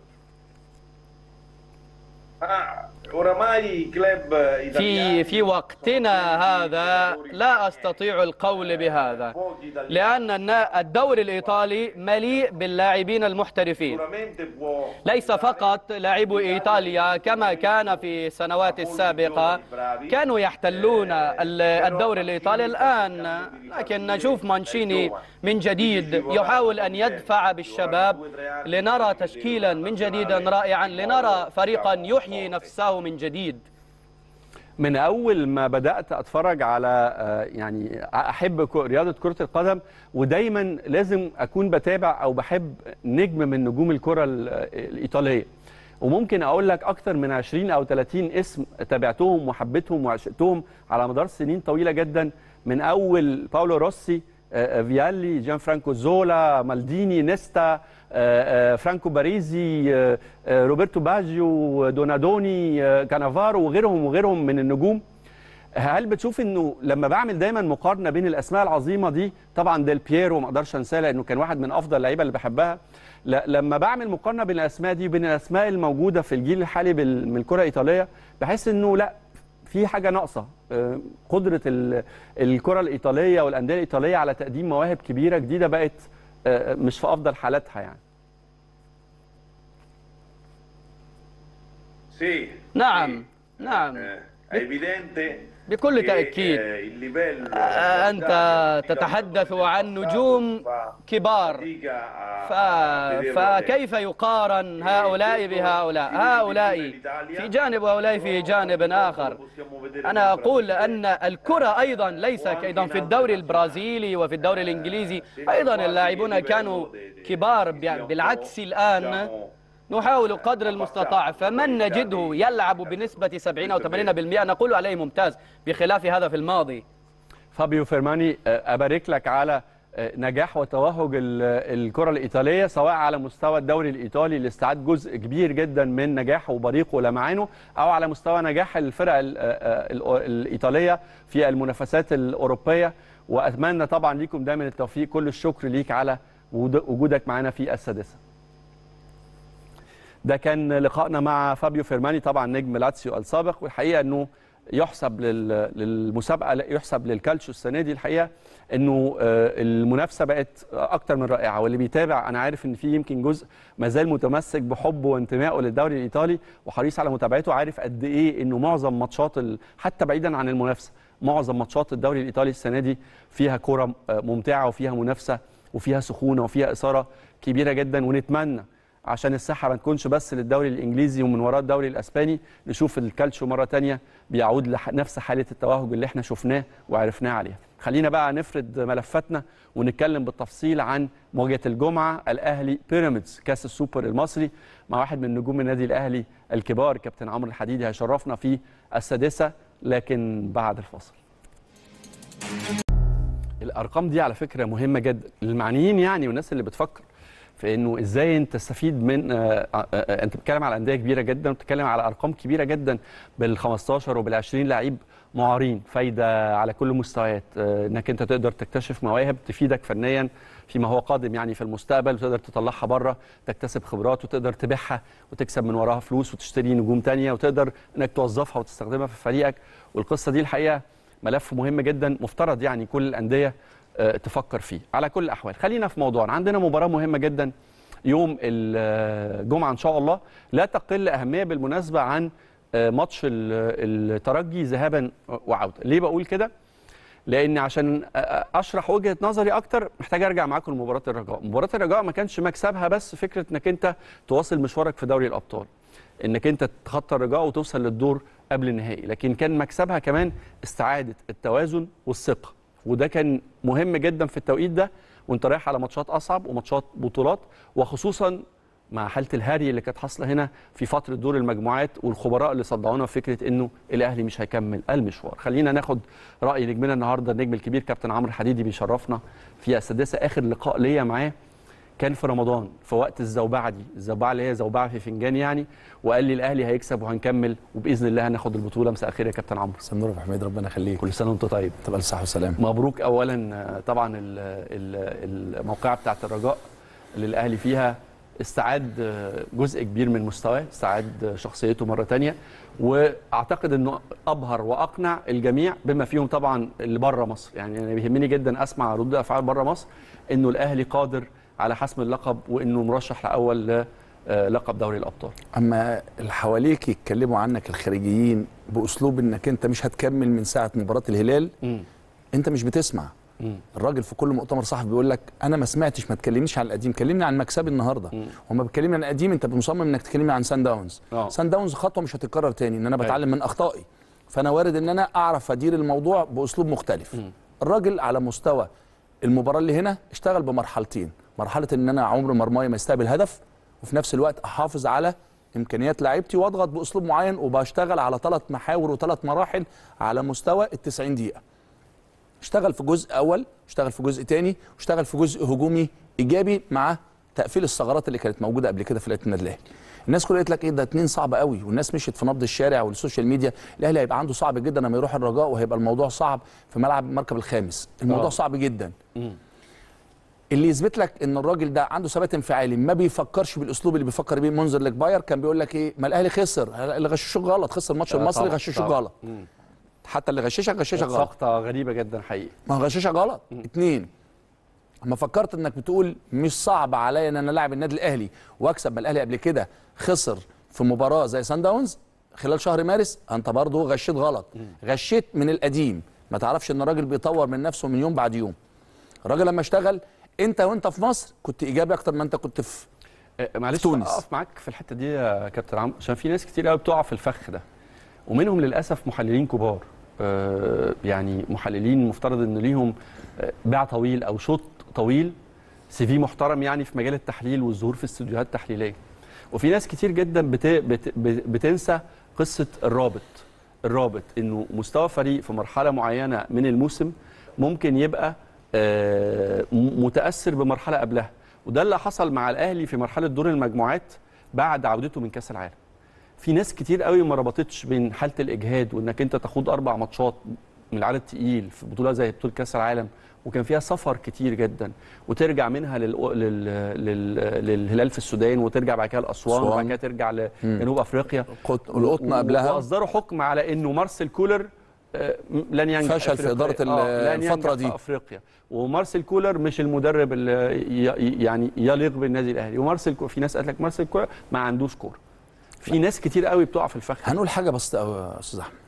Ah, oramai i club في italiani في وقتنا هذا لا أستطيع القول بهذا pochi italiani لأن النا- الدوري الإيطالي مليء باللاعبين المحترفين sicuramente può ليس فقط لاعبو إيطاليا كما كان في السنوات السابقة كانوا يحتلون ال- الدوري الإيطالي الآن لكن نشوف مانشيني من جديد يحاول أن يدفع بالشباب لنرى تشكيلا من جديد رائعا لنرى فريقا يحيي نفسه من جديد من اول ما بدات اتفرج على آه، يعني احب ك- رياضه كره القدم ودايما لازم اكون بتابع او بحب نجم من نجوم الكره ال- الايطاليه وممكن اقول لك اكتر من 20 او 30 اسم تابعتهم وحبيتهم وعشقتهم على مدار سنين طويله جدا من اول باولو روسي آه، آه، فيالي جان فرانكو زولا مالديني نيستا آه، آه، فرانكو باريزي آه، آه، روبرتو باجيو دونادوني آه، كانافارو وغيرهم وغيرهم من النجوم هل بتشوف انه لما بعمل دايما مقارنه بين الاسماء العظيمه دي طبعا ديل بييرو ما اقدرش انساه لانه كان واحد من افضل اللعيبه اللي بحبها لا لما بعمل مقارنه بين الاسماء دي وبين الاسماء الموجوده في الجيل الحالي بال- من الكره الايطاليه بحس انه لا في حاجه ناقصه آه، قدره ال- الكره الايطاليه والانديه الايطاليه على تقديم مواهب كبيره جديده بقت آه، مش في افضل حالاتها يعني sì نعم sì. نعم Eh, È evidente بكل che, تأكيد eh, il livello آه، أنت mondiale تتحدث عن fa نجوم كبار fatica a- ف... a vederlo فكيف يقارن هؤلاء بهؤلاء هؤلاء في جانب وهؤلاء في جانب آخر أنا أقول أن الكرة أيضا ليس أيضا في الدوري البرازيلي وفي الدوري الإنجليزي أيضا اللاعبون كانوا كبار ب- بالعكس الآن نحاول قدر المستطاع فمن نجده يلعب بنسبة 70 أو 80% نقول عليه ممتاز بخلاف هذا في الماضي فابيو فيرماني آه، ابارك لك على آه، نجاح وتوهج ال- الكره الايطاليه سواء على مستوى الدوري الايطالي اللي استعاد جزء كبير جدا من نجاحه وبريقه ولمعانه او على مستوى نجاح الفرق ال- آه، ال- الايطاليه في المنافسات الاوروبيه واتمنى طبعا ليكم دايما التوفيق كل الشكر ليك على وجود- وجودك معنا في السادسه ده كان لقائنا مع فابيو فيرماني طبعا نجم لاتسيو السابق والحقيقه انه يحسب لل- للمسابقه لا، يحسب للكالتشو السنه دي الحقيقه انه آه، المنافسه بقت اكتر من رائعه واللي بيتابع انا عارف ان في يمكن جزء ما زال متمسك بحبه وانتمائه للدوري الايطالي وحريص على متابعته عارف قد ايه انه معظم ماتشات ال- حتى بعيدا عن المنافسه معظم ماتشات الدوري الايطالي السنه دي فيها كره آه، ممتعه وفيها منافسه وفيها سخونه وفيها اثاره كبيره جدا ونتمنى عشان الساحه ما تكونش بس للدوري الانجليزي ومن وراء الدوري الاسباني نشوف الكالتشو مره تانية بيعود لنفس حاله التوهج اللي احنا شفناه وعرفناه عليها خلينا بقى نفرد ملفاتنا ونتكلم بالتفصيل عن مواجهه الجمعه الاهلي بيراميدز كاس السوبر المصري مع واحد من نجوم النادي الاهلي الكبار كابتن عمرو الحديدي هيشرفنا في السادسه لكن بعد الفاصل الارقام دي على فكره مهمه جدا للمعنيين يعني والناس اللي بتفكر في انه ازاي انت تستفيد من آه، آه، آه، انت بتتكلم على انديه كبيره جدا وبتتكلم على ارقام كبيره جدا بال 15 وبال 20 لعيب معارين فايده على كل المستويات آه، انك انت تقدر تكتشف مواهب تفيدك فنيا فيما هو قادم يعني في المستقبل وتقدر تطلعها بره تكتسب خبرات وتقدر تبيعها وتكسب من وراها فلوس وتشتري نجوم تانية وتقدر انك توظفها وتستخدمها في فريقك والقصه دي الحقيقه ملف مهم جدا مفترض يعني كل الانديه آه، تفكر فيه على كل الاحوال خلينا في موضوعنا عندنا مباراه مهمه جدا يوم الجمعه ان شاء الله لا تقل اهميه بالمناسبه عن آه، ماتش ال- الترجي ذهابا وعوده ليه بقول كده لان عشان أ- أ- اشرح وجهه نظري اكتر محتاج ارجع معاكم لمباراه الرجاء مباراه الرجاء ما كانش مكسبها بس فكره انك انت تواصل مشوارك في دوري الابطال انك انت تتخطى الرجاء وتوصل للدور قبل النهائي لكن كان مكسبها كمان استعاده التوازن والثقه وده كان مهم جدا في التوقيت ده وانت رايح على ماتشات اصعب وماتشات بطولات وخصوصا مع حاله الهري اللي كانت حاصله هنا في فتره دور المجموعات والخبراء اللي صدعونا فكره انه الاهلي مش هيكمل المشوار خلينا ناخد راي نجمنا النهارده النجم الكبير كابتن عمرو حديدي بيشرفنا في السادسه اخر لقاء ليا معاه كان في رمضان في وقت الزوبعه دي الزوبعه اللي هي زوبعه في فنجان يعني وقال لي الاهلي هيكسب وهنكمل وباذن الله هناخد البطوله مساء الخير يا كابتن عمرو مساء النور يا أبو حميد ربنا يخليك كل سنه وانت طيب تبقى الصحة والسلام مبروك اولا آه، طبعا ال- ال- الموقعه بتاعه الرجاء اللي الاهلي فيها استعاد آه، جزء كبير من مستواه استعاد آه، شخصيته مره تانية واعتقد انه ابهر واقنع الجميع بما فيهم طبعا اللي بره مصر يعني انا بيهمني جدا اسمع ردود افعال بره مصر انه الاهلي قادر على حسم اللقب وانه مرشح لاول لقب دوري الابطال اما اللي حواليك يتكلموا عنك الخارجيين باسلوب انك انت مش هتكمل من ساعه مباراه الهلال مم. انت مش بتسمع مم. الراجل في كل مؤتمر صحفي بيقول لك انا ما سمعتش ما تكلمنيش عن القديم كلمني عن مكسبي النهارده مم. وما بتكلمني عن القديم انت مصمم انك تكلمني عن سان داونز آه. سان داونز خطوه مش هتتكرر تاني ان انا أيوة. بتعلم من اخطائي فانا وارد ان انا اعرف ادير الموضوع باسلوب مختلف مم. الراجل على مستوى المباراه اللي هنا اشتغل بمرحلتين مرحله ان انا عمر مرماي ما يستقبل هدف وفي نفس الوقت احافظ على امكانيات لعيبتي واضغط باسلوب معين وبشتغل على ثلاث محاور وثلاث مراحل على مستوى ال 90 دقيقه اشتغل في جزء اول اشتغل في جزء تاني واشتغل في جزء هجومي ايجابي مع تقفيل الثغرات اللي كانت موجوده قبل كده في لعيبه النادي الاهلي الناس كلها قالت لك ايه ده اتنين صعب قوي والناس مشيت في نبض الشارع والسوشيال ميديا الاهلي هيبقى عنده صعب جدا لما يروح الرجاء وهيبقى الموضوع صعب في ملعب المركب الخامس الموضوع آه. صعب جدا مم. اللي يثبت لك ان الراجل ده عنده ثبات انفعالي ما بيفكرش بالاسلوب اللي بيفكر بيه منذر لكباير كان بيقول لك ايه ما الاهلي خسر اللي غششوك غلط خسر الماتش آه، المصري طبعاً، غششوك طبعاً. غلط مم. حتى اللي غششك غششك كانت غلط سقطه غريبه جدا حقيقي ما هو غشاشك غلط اتنين اما فكرت انك بتقول مش صعب عليا ان انا لاعب النادي الاهلي واكسب ما الاهلي قبل كده خسر في مباراه زي سان داونز خلال شهر مارس انت برضه غشيت غلط غشيت من القديم ما تعرفش ان الراجل بيطور من نفسه من يوم بعد يوم الراجل لما اشتغل انت وانت في مصر كنت ايجابي اكتر ما انت كنت في آه، معلش في تونس. اقف معاك في الحته دي يا كابتن عمرو عشان في ناس كتير قوي بتقع في الفخ ده ومنهم للاسف محللين كبار آه، يعني محللين مفترض ان ليهم آه، باع طويل او شوط طويل سي في محترم يعني في مجال التحليل والظهور في استوديوهات تحليليه وفي ناس كتير جدا بت... بت... بت- بتنسى قصه الرابط الرابط انه مستوى فريق في مرحله معينه من الموسم ممكن يبقى آه، م- متاثر بمرحله قبلها وده اللي حصل مع الاهلي في مرحله دور المجموعات بعد عودته من كاس العالم في ناس كتير قوي ما ربطتش بين حاله الاجهاد وانك انت تخوض اربع ماتشات من العدد التقيل في بطوله زي بطوله كاس العالم وكان فيها سفر كتير جدا وترجع منها لل... لل... لل... للهلال في السودان وترجع بعد كده لاسوان أسوان. وبعد كده ترجع لجنوب افريقيا قط- القطن و- قبلها. واصدروا حكم على انه مارسيل كولر آه، م- لن ينجح فشل في أفريقيا. إدارة ال- آه، لن الفترة ينجح دي. في افريقيا ومارسيل كولر مش المدرب اللي ي- يعني يليق بالنادي الاهلي ومارسيل كو- في ناس قالت لك مارسيل كولر ما عندوش كوره في ناس كتير قوي بتقع في الفخ ده. هنقول حاجه بسيطه قوي يا استاذ احمد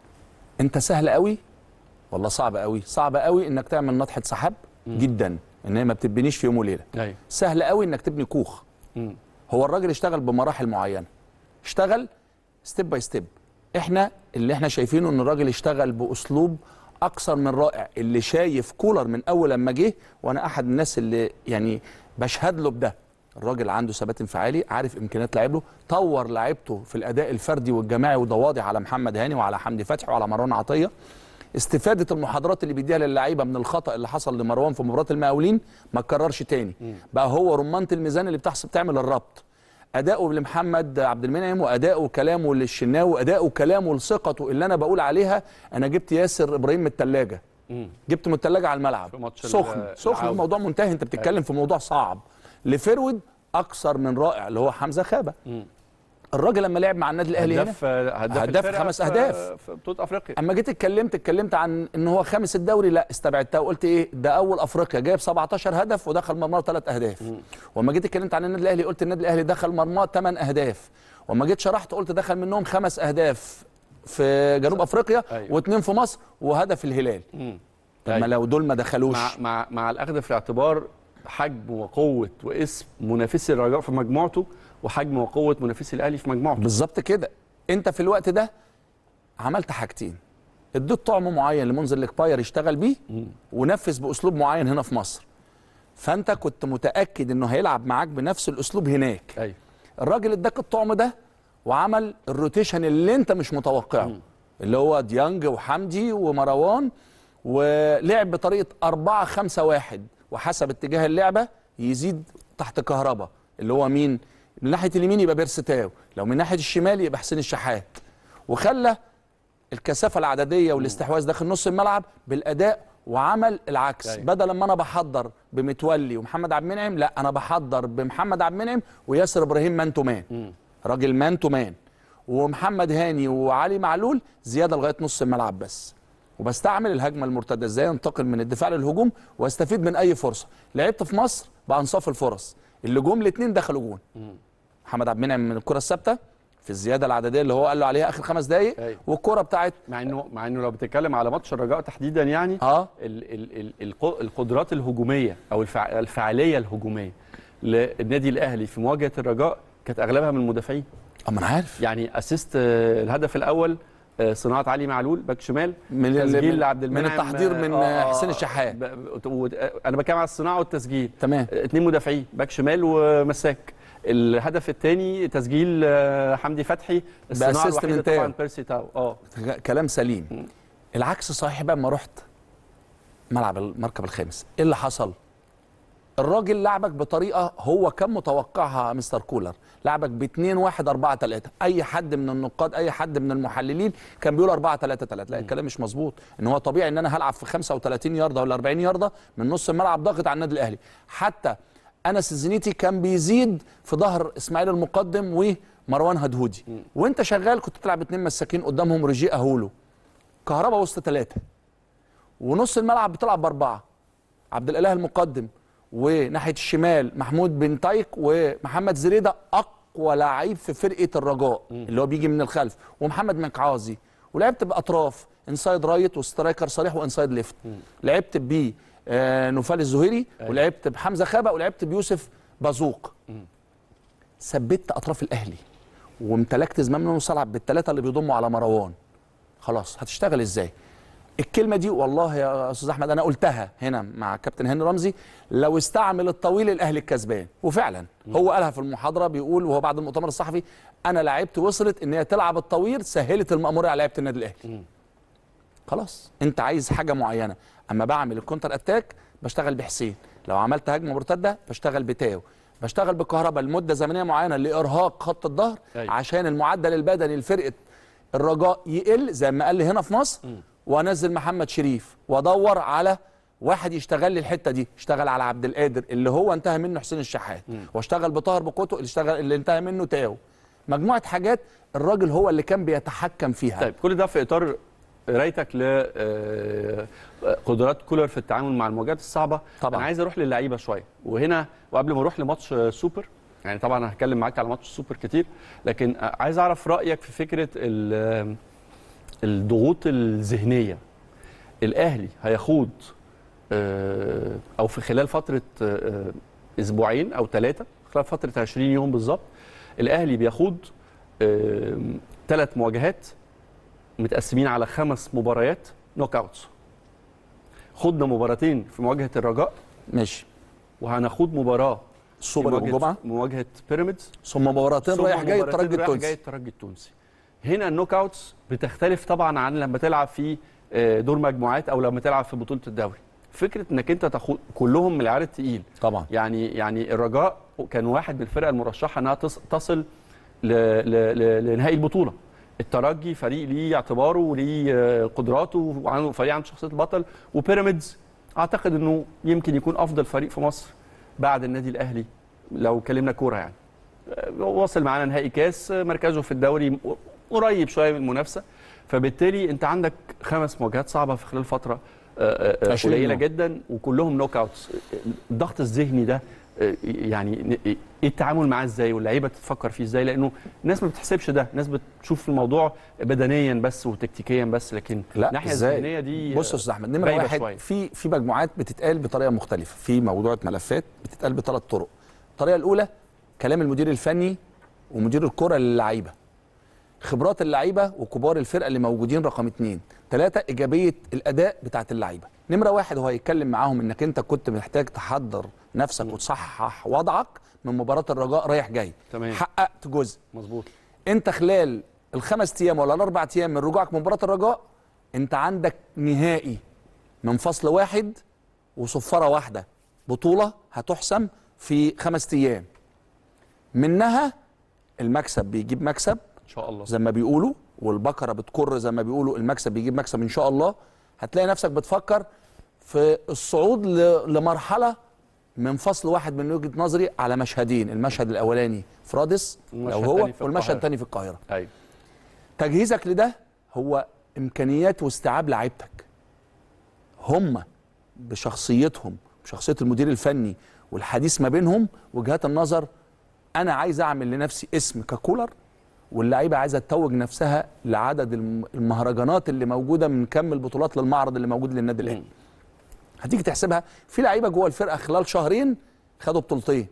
انت سهل قوي والله صعب قوي صعب قوي انك تعمل نطحه سحاب جدا ان هي ما بتبنيش في يوم وليله ايوه سهل قوي انك تبني كوخ مم. هو الراجل اشتغل بمراحل معينه اشتغل ستيب باي ستيب احنا اللي احنا شايفينه ان الراجل اشتغل باسلوب اكثر من رائع اللي شايف كولر من اول لما جه وانا احد الناس اللي يعني بشهد له بده الراجل عنده ثبات انفعالي عارف امكانيات لعيبه طور لعيبته في الاداء الفردي والجماعي وده واضح على محمد هاني وعلى حمدي فتحي وعلى مروان عطيه استفاده المحاضرات اللي بيديها للعيبه من الخطا اللي حصل لمروان في مباراه المقاولين ما اتكررش تاني بقى هو رمانه الميزان اللي بتحسب تعمل الربط اداؤه لمحمد عبد المنعم واداؤه وكلامه للشناوي واداؤه وكلامه لثقته اللي انا بقول عليها انا جبت ياسر ابراهيم من الثلاجه مم. جبت من الثلاجه على الملعب في ماتش سخن ال- سخن العودة. الموضوع منتهي انت بتتكلم في موضوع صعب لفرود اكثر من رائع اللي هو حمزه خابه مم. الراجل لما لعب مع النادي الاهلي هنا هداف هداف, هداف الفرقة خمس في- أهداف. في بطوله افريقيا اما جيت اتكلمت اتكلمت عن ان هو خامس الدوري لا استبعدتها وقلت ايه ده اول افريقيا جايب 17 هدف ودخل مرماه ثلاث اهداف واما جيت اتكلمت عن النادي الاهلي قلت النادي الاهلي دخل مرماه 8 اهداف واما جيت شرحت قلت دخل منهم خمس اهداف في جنوب افريقيا أيوة. واثنين في مصر وهدف الهلال مم. طب ما أيوة. لو دول ما دخلوش مع مع مع الاخذ في الاعتبار حجم وقوه واسم منافسي الرجاء في مجموعته وحجم وقوه منافسي الاهلي في مجموعته بالظبط كده انت في الوقت ده عملت حاجتين اديت طعم معين لمنذر الاكباير يشتغل بيه ونفذ باسلوب معين هنا في مصر فانت كنت متاكد انه هيلعب معاك بنفس الاسلوب هناك ايوه الراجل اداك الطعم ده وعمل الروتيشن اللي انت مش متوقعه اللي هو ديانج وحمدي ومروان ولعب بطريقه 4 5 1 وحسب اتجاه اللعبه يزيد تحت كهربا اللي هو مين من ناحيه اليمين يبقى بيرستاو لو من ناحيه الشمال يبقى حسين الشحات وخلى الكثافه العدديه والاستحواذ داخل نص الملعب بالاداء وعمل العكس أيوة. بدل ما انا بحضر بمتولي ومحمد عبد المنعم لا انا بحضر بمحمد عبد المنعم وياسر ابراهيم مان تو مان راجل مان تو مان ومحمد هاني وعلي معلول زياده لغايه نص الملعب بس وبستعمل الهجمه المرتده ازاي انتقل من الدفاع للهجوم واستفيد من اي فرصه لعبت في مصر بانصاف الفرص اللي جم الاثنين دخلوا جون محمد عبد المنعم من الكره الثابته في الزياده العدديه اللي هو قال له عليها اخر خمس دقائق أيوة. والكره بتاعت مع انه مع انه لو بتتكلم على ماتش الرجاء تحديدا يعني اه ال ال ال الق- القدرات الهجوميه او الفع الفعاليه الهجوميه للنادي الاهلي في مواجهه الرجاء كانت اغلبها من المدافعين اما انا عارف يعني اسيست آه، الهدف الاول آه، صناعه علي معلول باك شمال من ال- تسجيل من- لعبد من المنعم التحضير من آه، حسين آه، الشحات. ب- ب- و- انا بتكلم على الصناعه والتسجيل تمام آه، اتنين مدافعين باك شمال ومساك الهدف الثاني تسجيل آه، حمدي فتحي الصناعه بأسيست الوحيده من تاو. طبعا بيرسي تاو اه كلام سليم العكس صحيح بقى اما رحت ملعب المركب الخامس ايه اللي حصل الراجل لعبك بطريقه هو كان متوقعها مستر كولر لعبك ب 2 1 4 3 اي حد من النقاد اي حد من المحللين كان بيقول 4 3 3 لا الكلام مش مظبوط ان هو طبيعي ان انا هلعب في 35 يارده ولا 40 يارده من نص الملعب ضاغط على النادي الاهلي حتى انس الزنيتي كان بيزيد في ظهر اسماعيل المقدم ومروان هدهودي وانت شغال كنت بتلعب اتنين مساكين قدامهم رجي اهولو كهربا وسط ثلاثه ونص الملعب بتلعب باربعه عبد الاله المقدم وناحيه الشمال محمود بن تايك ومحمد زريده اقوى لعيب في فرقه الرجاء اللي هو بيجي من الخلف ومحمد مكعازي ولعبت باطراف انسايد رايت وسترايكر صريح وانسايد ليفت لعبت بيه آه نوفال الزهيري ولعبت بحمزه خابا ولعبت بيوسف بازوق ثبت اطراف الاهلي وامتلكت زمام نص العب بالثلاثه اللي بيضموا على مروان خلاص هتشتغل ازاي الكلمه دي والله يا استاذ احمد انا قلتها هنا مع كابتن هاني رمزي لو استعمل الطويل الاهلي الكسبان وفعلا هو قالها في المحاضره بيقول وهو بعد المؤتمر الصحفي انا لعبت وصلت ان هي تلعب الطويل سهلت المأمورية على لعيبه النادي الاهلي خلاص انت عايز حاجه معينه اما بعمل الكونتر اتاك بشتغل بحسين لو عملت هجمه مرتده بشتغل بتاو بشتغل بكهرباء لمده زمنيه معينه لارهاق خط الظهر أيوة. عشان المعدل البدني لفرقه الرجاء يقل زي ما قال لي هنا في مصر وانزل محمد شريف وادور على واحد يشتغل لي الحته دي اشتغل على عبد القادر اللي هو انتهى منه حسين الشحات واشتغل بطاهر بقوته اللي اشتغل اللي انتهى منه تاو مجموعه حاجات الراجل هو اللي كان بيتحكم فيها طيب كل ده في اطار قرايتك لقدرات كولر في التعامل مع المواجهات الصعبه طبعاً. انا عايز اروح للعيبه شويه وهنا وقبل ما اروح لماتش آه، سوبر يعني طبعا انا هتكلم معاك على ماتش سوبر كتير لكن آه، عايز اعرف رايك في فكره ال- آه، الضغوط الذهنيه الاهلي هيخوض آه، او في خلال فتره آه، اسبوعين او ثلاثه خلال فتره 20 يوم بالظبط الاهلي بيخوض ثلاث مواجهات متقسمين على خمس مباريات نوك اوتس خضنا مباراتين في مواجهه الرجاء ماشي وهنخوض مباراه في السوبر مواجهة- والجمعه مواجهه بيراميدز ثم مباراتين ثم رايح جاي مباراتين الترجي رايح جاي التونسي الترجي التونسي هنا النوك اوتس بتختلف طبعا عن لما تلعب في آه، دور مجموعات او لما تلعب في بطوله الدوري فكره انك انت تاخد كلهم من العيار التقيل طبعا يعني يعني الرجاء كان واحد من الفرق المرشحه انها تص- تصل ل- ل- ل- لنهائي البطوله الترجي فريق ليه اعتباره وليه آه، قدراته وعنده فريق عنده شخصيه البطل وبيراميدز اعتقد انه يمكن يكون افضل فريق في مصر بعد النادي الاهلي لو اتكلمنا كوره يعني آه، وصل معانا نهائي كاس آه، مركزه في الدوري قريب شويه من المنافسه فبالتالي انت عندك خمس مواجهات صعبه في خلال فتره آه، آه، 20 قليله يوم. جدا وكلهم نوك اوتس الضغط الذهني ده آه، يعني ايه التعامل معاه ازاي واللعيبه تفكر فيه ازاي لانه الناس ما بتحسبش ده الناس بتشوف الموضوع بدنيا بس وتكتيكيا بس لكن لا الناحيه إزاي؟ الذهنيه دي بص يا استاذ احمد نمره غايبة واحد شوية. في في مجموعات بتتقال بطريقه مختلفه في موضوعه ملفات بتتقال بثلاث طرق الطريقه الاولى كلام المدير الفني ومدير الكره للعيبه خبرات اللعيبه وكبار الفرقه اللي موجودين رقم اتنين ثلاثه ايجابيه الاداء بتاعت اللعيبه نمره واحد هو هيتكلم معاهم انك انت كنت محتاج تحضر نفسك وتصحح وضعك من مباراه الرجاء رايح جاي تمام. حققت جزء مظبوط انت خلال الخمس ايام ولا الاربع ايام من رجوعك من مباراه الرجاء انت عندك نهائي من فصل واحد وصفاره واحده بطوله هتحسم في خمس ايام منها المكسب بيجيب مكسب ان شاء الله زي ما بيقولوا والبقره بتكر زي ما بيقولوا المكسب بيجيب مكسب ان شاء الله هتلاقي نفسك بتفكر في الصعود ل- لمرحله من فصل واحد من وجهه نظري على مشهدين المشهد الاولاني في رادس لو والمشهد هو التاني في والمشهد القاهرة. الثاني في القاهره ايوه تجهيزك لده هو امكانيات واستيعاب لعيبتك هم بشخصيتهم بشخصيه المدير الفني والحديث ما بينهم وجهات النظر انا عايز اعمل لنفسي اسم ككولر واللعيبه عايزه تتوج نفسها لعدد الم- المهرجانات اللي موجوده من كم البطولات للمعرض اللي موجود للنادي الاهلي هتيجي تحسبها في لعيبه جوه الفرقه خلال شهرين خدوا بطولتين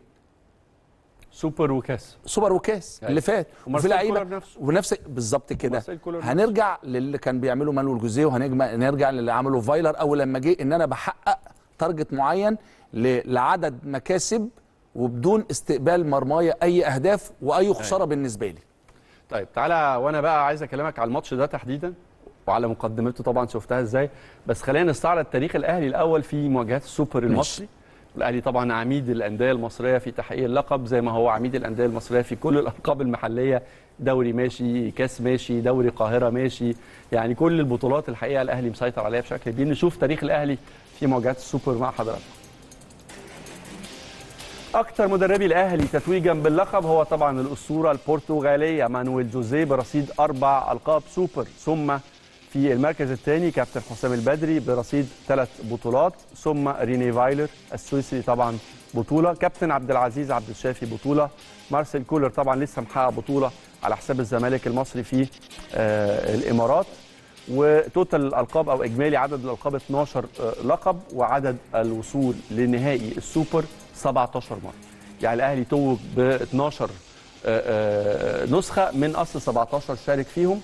سوبر وكاس سوبر وكاس أيوة. اللي فات وفي ومارسيل لعيبه كولر نفسه. ونفس بالظبط كده ومارسيل كولر نفسه. هنرجع للي كان بيعمله مانويل جوزيه وهنرجع للي عمله فايلر اول لما جه ان انا بحقق تارجت معين ل- لعدد مكاسب وبدون استقبال مرمايه اي اهداف واي خساره بالنسبه لي طيب تعالى وانا بقى عايز اكلمك على الماتش ده تحديدا وعلى مقدمته طبعا شفتها ازاي بس خلينا نستعرض تاريخ الاهلي الاول في مواجهات السوبر المصري الاهلي طبعا عميد الانديه المصريه في تحقيق اللقب زي ما هو عميد الانديه المصريه في كل الالقاب المحليه دوري ماشي كاس ماشي دوري قاهره ماشي يعني كل البطولات الحقيقه الاهلي مسيطر عليها بشكل كبير نشوف تاريخ الاهلي في مواجهات السوبر مع حضراتكم اكثر مدربي الاهلي تتويجا باللقب هو طبعا الاسطوره البرتغاليه مانويل جوزيه برصيد اربع القاب سوبر ثم في المركز الثاني كابتن حسام البدري برصيد ثلاث بطولات ثم ريني فايلر السويسري طبعا بطوله كابتن عبد العزيز عبد الشافي بطوله مارسيل كولر طبعا لسه محقق بطوله على حساب الزمالك المصري في آه، الامارات وتوتال الالقاب او اجمالي عدد الالقاب 12 آه، لقب وعدد الوصول لنهائي السوبر 17 مره يعني الاهلي توج ب 12 آه، آه، نسخه من اصل 17 شارك فيهم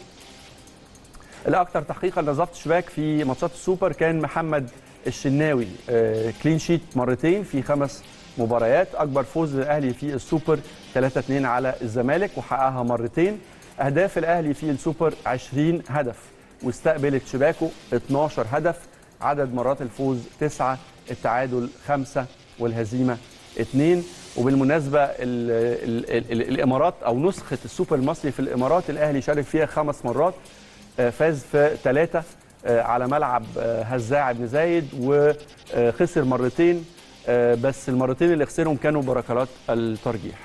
الاكثر تحقيقا لظبط شباك في ماتشات السوبر كان محمد الشناوي آه، كلين شيت مرتين في خمس مباريات اكبر فوز للاهلي في السوبر 3-2 على الزمالك وحققها مرتين اهداف الاهلي في السوبر 20 هدف واستقبلت شباكه 12 هدف عدد مرات الفوز 9 التعادل 5 والهزيمه 2 وبالمناسبه ال ال ال ال الامارات او نسخه السوبر المصري في الامارات الاهلي شارك فيها خمس مرات آه، فاز في ثلاثة على ملعب آه، هزاع بن زايد وخسر مرتين آه، بس المرتين اللي خسرهم كانوا بركلات الترجيح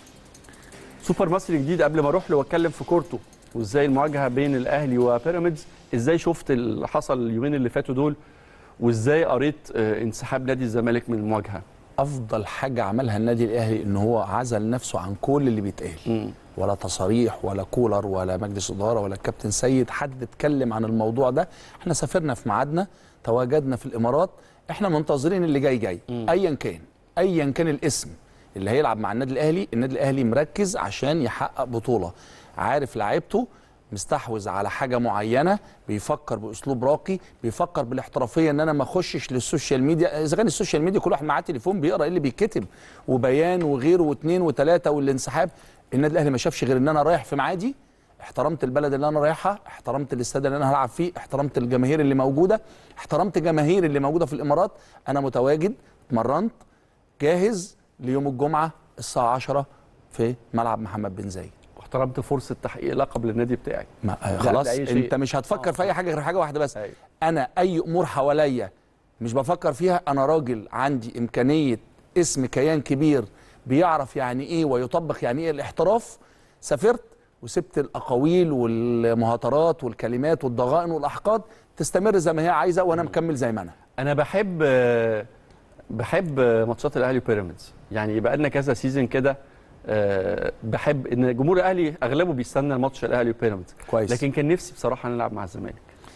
سوبر مصري جديد قبل ما اروح له واتكلم في كورته وازاي المواجهه بين الاهلي وبيراميدز ازاي شفت اللي حصل اليومين اللي فاتوا دول وازاي قريت آه، انسحاب نادي الزمالك من المواجهه افضل حاجه عملها النادي الاهلي ان هو عزل نفسه عن كل اللي بيتقال ولا تصاريح ولا كولر ولا مجلس اداره ولا كابتن سيد حد اتكلم عن الموضوع ده احنا سافرنا في ميعادنا تواجدنا في الامارات احنا منتظرين اللي جاي جاي ايا كان ايا كان الاسم اللي هيلعب مع النادي الاهلي النادي الاهلي مركز عشان يحقق بطوله عارف لعيبته مستحوذ على حاجه معينه بيفكر باسلوب راقي بيفكر بالاحترافيه ان انا ما اخشش للسوشيال ميديا اذا كان السوشيال ميديا كل واحد معاه تليفون بيقرا ايه اللي بيتكتب وبيان وغيره واثنين وثلاثه والانسحاب النادي الاهلي ما شافش غير ان انا رايح في ميعادي احترمت البلد اللي انا رايحها احترمت الاستاد اللي انا هلعب فيه احترمت الجماهير اللي موجوده احترمت جماهير اللي موجوده في الامارات انا متواجد اتمرنت جاهز ليوم الجمعه الساعه 10 في ملعب محمد بن زايد واحترمت فرصه تحقيق لقب للنادي بتاعي ما آه، لا، خلاص لأي شيء. انت مش هتفكر في اي حاجه غير حاجه واحده بس أيوة. انا اي امور حواليا مش بفكر فيها انا راجل عندي امكانيه اسم كيان كبير بيعرف يعني ايه ويطبق يعني ايه الاحتراف سافرت وسبت الاقاويل والمهاترات والكلمات والضغائن والاحقاد تستمر زي ما هي عايزه وانا مكمل زي ما انا انا بحب آه، بحب آه، ماتشات الاهلي وبيراميدز يعني يبقى لنا كذا سيزون كده آه، بحب ان جمهور الاهلي اغلبه بيستنى الماتش الاهلي وبيراميدز كويس. لكن كان نفسي بصراحه نلعب مع الزمالك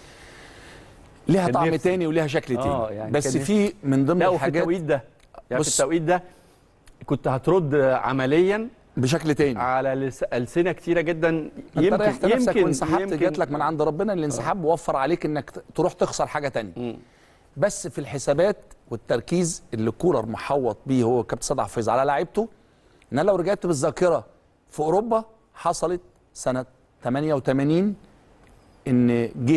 ليها كان طعم نفسي. تاني وليها شكل تاني آه، يعني بس كان في من ضمن لا وفي الحاجات التوقيت ده يعني في بص. التوقيت ده كنت هترد عمليا بشكل تاني على لس- السنه كتيره جدا انت يمكن ريحت نفسك يمكن وانسحبت يمكن جات لك من عند ربنا الانسحاب وفر عليك انك ت- تروح تخسر حاجه تانية مم. بس في الحسابات والتركيز اللي كولر محوط بيه هو كابتن سيد حفيظ على لعيبته ان انا لو رجعت بالذاكره في اوروبا حصلت سنه 88 ان جه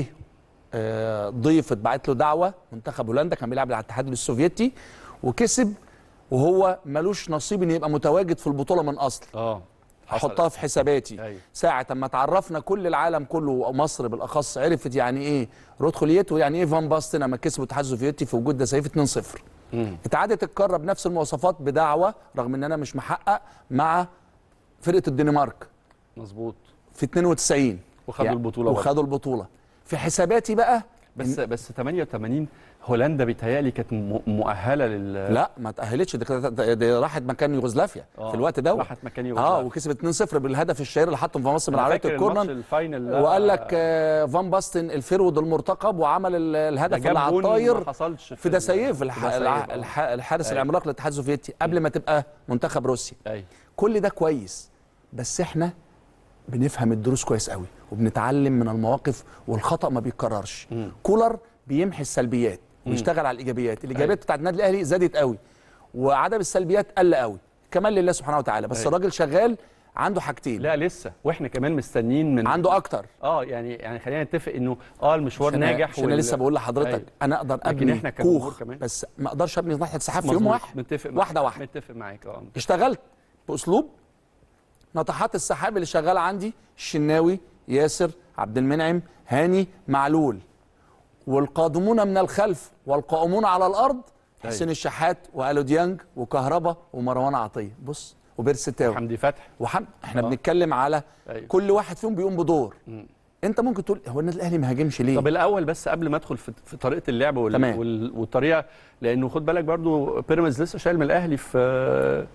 آه، ضيف اتبعت له دعوه منتخب هولندا كان بيلعب على الاتحاد السوفيتي وكسب وهو ملوش نصيب ان يبقى متواجد في البطوله من اصل اه احطها في حساباتي أيوة. ساعه اما تعرفنا كل العالم كله ومصر بالاخص عرفت يعني ايه رودخوليت ويعني ايه فان باستن لما كسبوا الاتحاد السوفيتي في وجود دسايف 2-0 مم. اتعادت القاره بنفس المواصفات بدعوه رغم ان انا مش محقق مع فرقه الدنمارك مظبوط في 92 وخدوا البطولة برضه. وخدوا البطوله في حساباتي بقى بس بس 88 هولندا بيتهيألي كانت م- مؤهله لل لا ما تاهلتش دي, كده- دي, دي راحت مكان يوغوسلافيا آه، في الوقت ده راحت مكان اه يوغوسلافيا. وكسبت 2-0 بالهدف الشهير اللي حطه في مصر من أنا عرضيه فاكر الماتش الكورنر الفاينل ده وقال لك آه، فان باستن الفرود المرتقب وعمل ال- ده الهدف جاب اللي على جون الطاير ما حصلش في دسايف الح... في دسايف، الع- آه. الح... الحارس أيوة. العملاق للاتحاد السوفيتي قبل ما تبقى منتخب روسيا ايوه كل ده كويس بس احنا بنفهم الدروس كويس قوي وبنتعلم من المواقف والخطا ما بيتكررش كولر بيمحي السلبيات ويشتغل على الايجابيات الايجابيات بتاعت النادي الاهلي زادت قوي وعدم السلبيات قل قوي كمان لله سبحانه وتعالى بس أيوة. الراجل شغال عنده حاجتين لا لسه واحنا كمان مستنيين من عنده اكتر اه يعني يعني خلينا نتفق انه اه المشوار عشان ناجح عشان انا لسه بقول لحضرتك أيوة. انا اقدر لكن ابني إحنا كجمهور كوخ كمان. بس ما اقدرش ابني ناحيه سحاب في يوم مظبوط. واحد متفق معاك. واحده واحده متفق معاك اه اشتغلت باسلوب ناطحات السحاب اللي شغاله عندي الشناوي ياسر عبد المنعم هاني معلول والقادمون من الخلف والقائمون على الارض حسين الشحات والو ديانج وكهربا ومروان عطيه بص وبيرستاو حمدي فتحي وحمد احنا آه. بنتكلم على أيوة. كل واحد فيهم بيقوم بدور انت ممكن تقول هو النادي الاهلي ما هاجمش ليه طب الاول بس قبل ما ادخل في, في طريقه اللعب وال... تمام. وال... والطريقه لانه خد بالك برضو بيراميدز لسه شايل من الاهلي في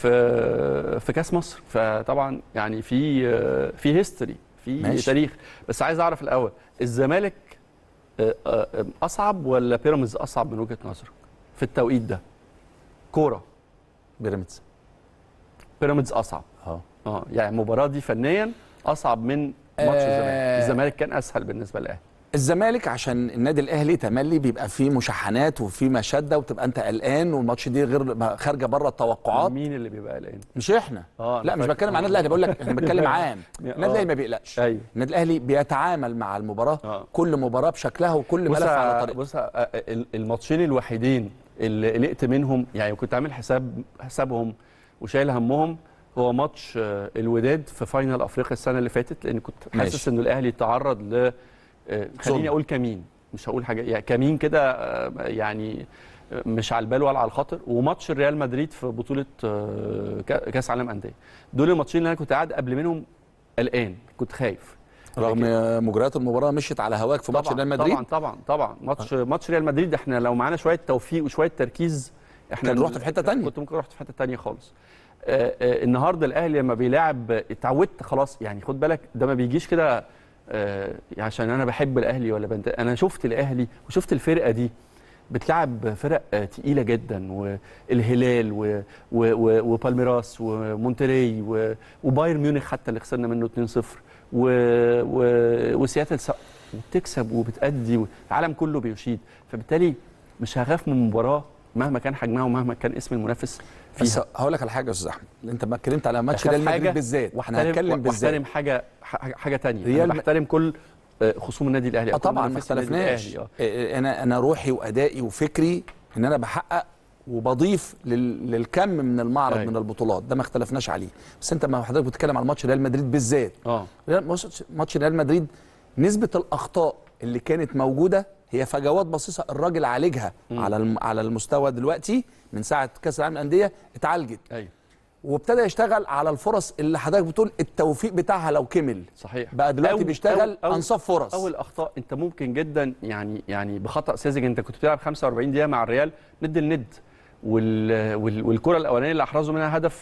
في في كاس مصر فطبعا يعني في في هيستوري في ماشي. تاريخ بس عايز اعرف الاول الزمالك آه، آه، اصعب ولا بيراميدز اصعب من وجهه نظرك في التوقيت ده كوره بيراميدز بيراميدز اصعب اه اه يعني المباراه دي فنيا اصعب من ماتش آه. الزمالك الزمالك كان اسهل بالنسبه للاهلي الزمالك عشان النادي الاهلي تملي بيبقى فيه مشاحنات وفيه مشده وتبقى انت قلقان والماتش دي غير ما- خارجه بره التوقعات مين اللي بيبقى قلقان مش احنا اه لا أنا مش فاكر. بتكلم عن النادي الاهلي بقول لك انا بتكلم عام النادي الاهلي ما بيقلقش ايوه النادي الاهلي بيتعامل مع المباراه آه. كل مباراه بشكلها وكل بص ملف على على طريقته بص على ال- الماتشين الوحيدين اللي قلقت منهم يعني كنت عامل حساب حسابهم وشايل همهم هو ماتش آه، الوداد في فاينل افريقيا السنه اللي فاتت لان كنت حاسس ماشي. انه الاهلي تعرض ل آه، خليني ظلم. اقول كمين مش هقول حاجه يعني كمين كده آه، يعني آه، مش على البال ولا على الخاطر وماتش الريال مدريد في بطوله آه، كا- كاس عالم انديه دول الماتشين اللي انا كنت قاعد قبل منهم قلقان كنت خايف رغم مجريات المباراه مشيت على هواك في ماتش طبعا ريال مدريد طبعا طبعا طبعا ماتش ماتش ريال مدريد احنا لو معانا شويه توفيق وشويه تركيز احنا كان رحت في حتة تانية. كنت ممكن رحت في حته تانية خالص آه آه النهارده الاهلي لما بيلاعب اتعودت خلاص يعني خد بالك ده ما بيجيش كده آه عشان انا بحب الاهلي ولا بنت انا شفت الاهلي وشفت الفرقه دي بتلعب فرق آه، تقيله جدا والهلال و- و- و- وبالميراس ومونتري و- وبايرن ميونخ حتى اللي خسرنا منه 2-0 و... و... وسياتل س... وبتكسب وبتأدي العالم كله بيشيد فبالتالي مش هخاف من مباراه مهما كان حجمها ومهما كان اسم المنافس بس فيها هقول لك على حاجه يا استاذ احمد انت ما اتكلمت على ماتش أخاف ريال مدريد حاجة بالذات انا واحترم هتكلم بالذات واحترم حاجه حاجه, حاجة تانية ريال انا م- بحترم كل آه، خصوم النادي الاهلي اه أو كل طبعا ما منافسي النادي اختلفناش الأهلي، آه. إيه، انا انا روحي وادائي وفكري ان انا بحقق وبضيف لل... للكم من المعرض أيوة. من البطولات ده ما اختلفناش عليه بس انت ما حضرتك بتتكلم على ماتش ريال مدريد بالذات اه ريال- ماتش- ماتش ريال مدريد نسبه الاخطاء اللي كانت موجوده هي فجوات بسيطه الراجل عالجها على الم... على المستوى دلوقتي من ساعه كاس العالم للانديه اتعالجت ايوه وابتدى يشتغل على الفرص اللي حضرتك بتقول التوفيق بتاعها لو كمل صحيح بقى دلوقتي أو- بيشتغل أو- أو- انصاف فرص اول اخطاء انت ممكن جدا يعني يعني بخطا ساذج انت كنت بتلعب 45 دقيقه مع الريال ند لند وال وال والكره الاولانيه اللي احرزوا منها هدف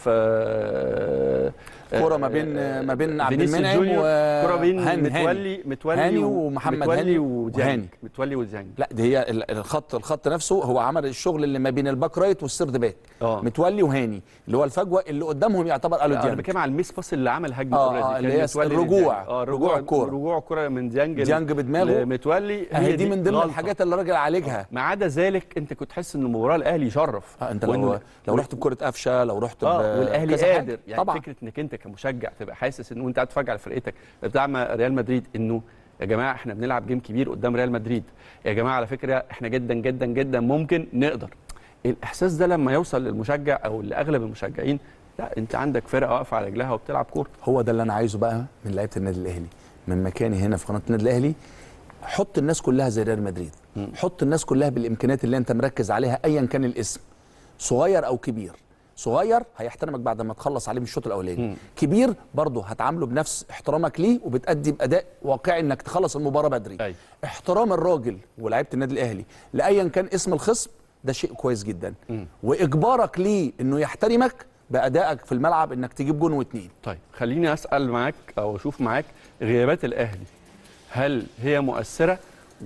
آه، آه، كرة ما بين آه، ما بين عبد فينيسيوس المنعم جونيور، و كره بين هاني- متولي متولي هاني و- ومحمد متولي هاني وديانج وهاني. متولي وديانج لا دي هي ال- الخط الخط نفسه هو عمل الشغل اللي ما بين الباك رايت والسيرد باك اه متولي وهاني اللي هو الفجوه اللي قدامهم يعتبر الو انا ديانج بتكلم على الميس باس اللي عمل هجمه آه، already. آه، كان اللي هي متولي الرجوع، لديانج. اه رجوع رجوع الكرة. رجوع الكره من ديانج ديانج بدماغه. متولي هي دي من ضمن غلطة. الحاجات اللي الراجل عالجها ما عدا ذلك انت كنت تحس ان المباراه الاهلي يشرف آه انت وإنه- لو لو رحت بكره قفشه لو رحت اه ب- والاهلي كذا حاجة. قادر يعني طبعا فكره انك انت كمشجع تبقى حاسس ان وانت قاعد تتفرج على فرقتك بتاع ما ريال مدريد انه يا جماعه احنا بنلعب جيم كبير قدام ريال مدريد يا جماعه على فكره احنا جدا جدا جدا ممكن نقدر الاحساس ده لما يوصل للمشجع او لاغلب المشجعين لا انت عندك فرقه واقفه على رجلها وبتلعب كوره هو ده اللي انا عايزه بقى من لعيبه النادي الاهلي من مكاني هنا في قناه النادي الاهلي حط الناس كلها زي ريال مدريد مم. حط الناس كلها بالامكانيات اللي انت مركز عليها ايا كان الاسم صغير او كبير صغير هيحترمك بعد ما تخلص عليه من الشوط الاولاني مم. كبير برضه هتعامله بنفس احترامك ليه وبتأدي باداء واقعي انك تخلص المباراه بدري أيوة. احترام الراجل ولاعيبه النادي الاهلي لايا كان اسم الخصم ده شيء كويس جدا مم. واجبارك ليه انه يحترمك بادائك في الملعب انك تجيب جون واتنين طيب خليني اسال معاك او اشوف معاك غيابات الاهلي هل هي مؤثره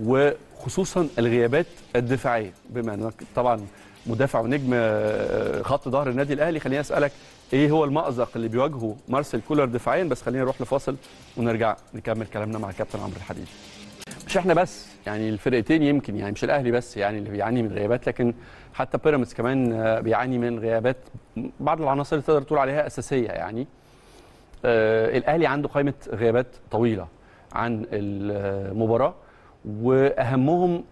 وخصوصا الغيابات الدفاعيه بما انك طبعا مدافع ونجم آه، خط ظهر النادي الاهلي خليني اسالك ايه هو المأزق اللي بيواجهه مارسيل كولر دفاعيا بس خلينا نروح لفاصل ونرجع نكمل كلامنا مع كابتن عمرو الحديدي مش احنا بس يعني الفرقتين يمكن يعني مش الاهلي بس يعني اللي بيعاني من غيابات لكن حتى بيراميدز كمان آه، بيعاني من غيابات بعض العناصر اللي تقدر تقول عليها اساسيه يعني آه، الاهلي عنده قائمه غيابات طويله عن المباراه واهمهم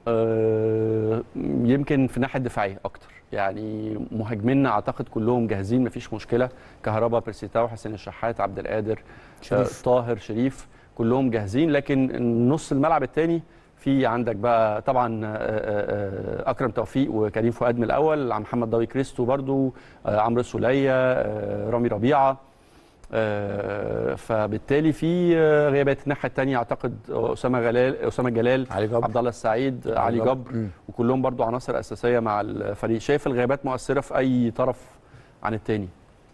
آه، يمكن في الناحيه الدفاعيه اكتر يعني مهاجمينا اعتقد كلهم جاهزين مفيش مشكله كهربا بيرسيتاو حسين الشحات عبد القادر شريف. آه، طاهر شريف كلهم جاهزين لكن نص الملعب الثاني في عندك بقى طبعا آه، آه، آه، اكرم توفيق وكريم فؤاد من الاول عم محمد ضوي كريستو برضو آه، عمرو السوليه آه، رامي ربيعه آه، فبالتالي في آه، غيابات الناحيه الثانيه اعتقد اسامه جلال اسامه جلال علي جبر. عبد الله السعيد علي جبر. جبر مم. وكلهم برضو عناصر اساسيه مع الفريق شايف الغيابات مؤثره في اي طرف عن الثاني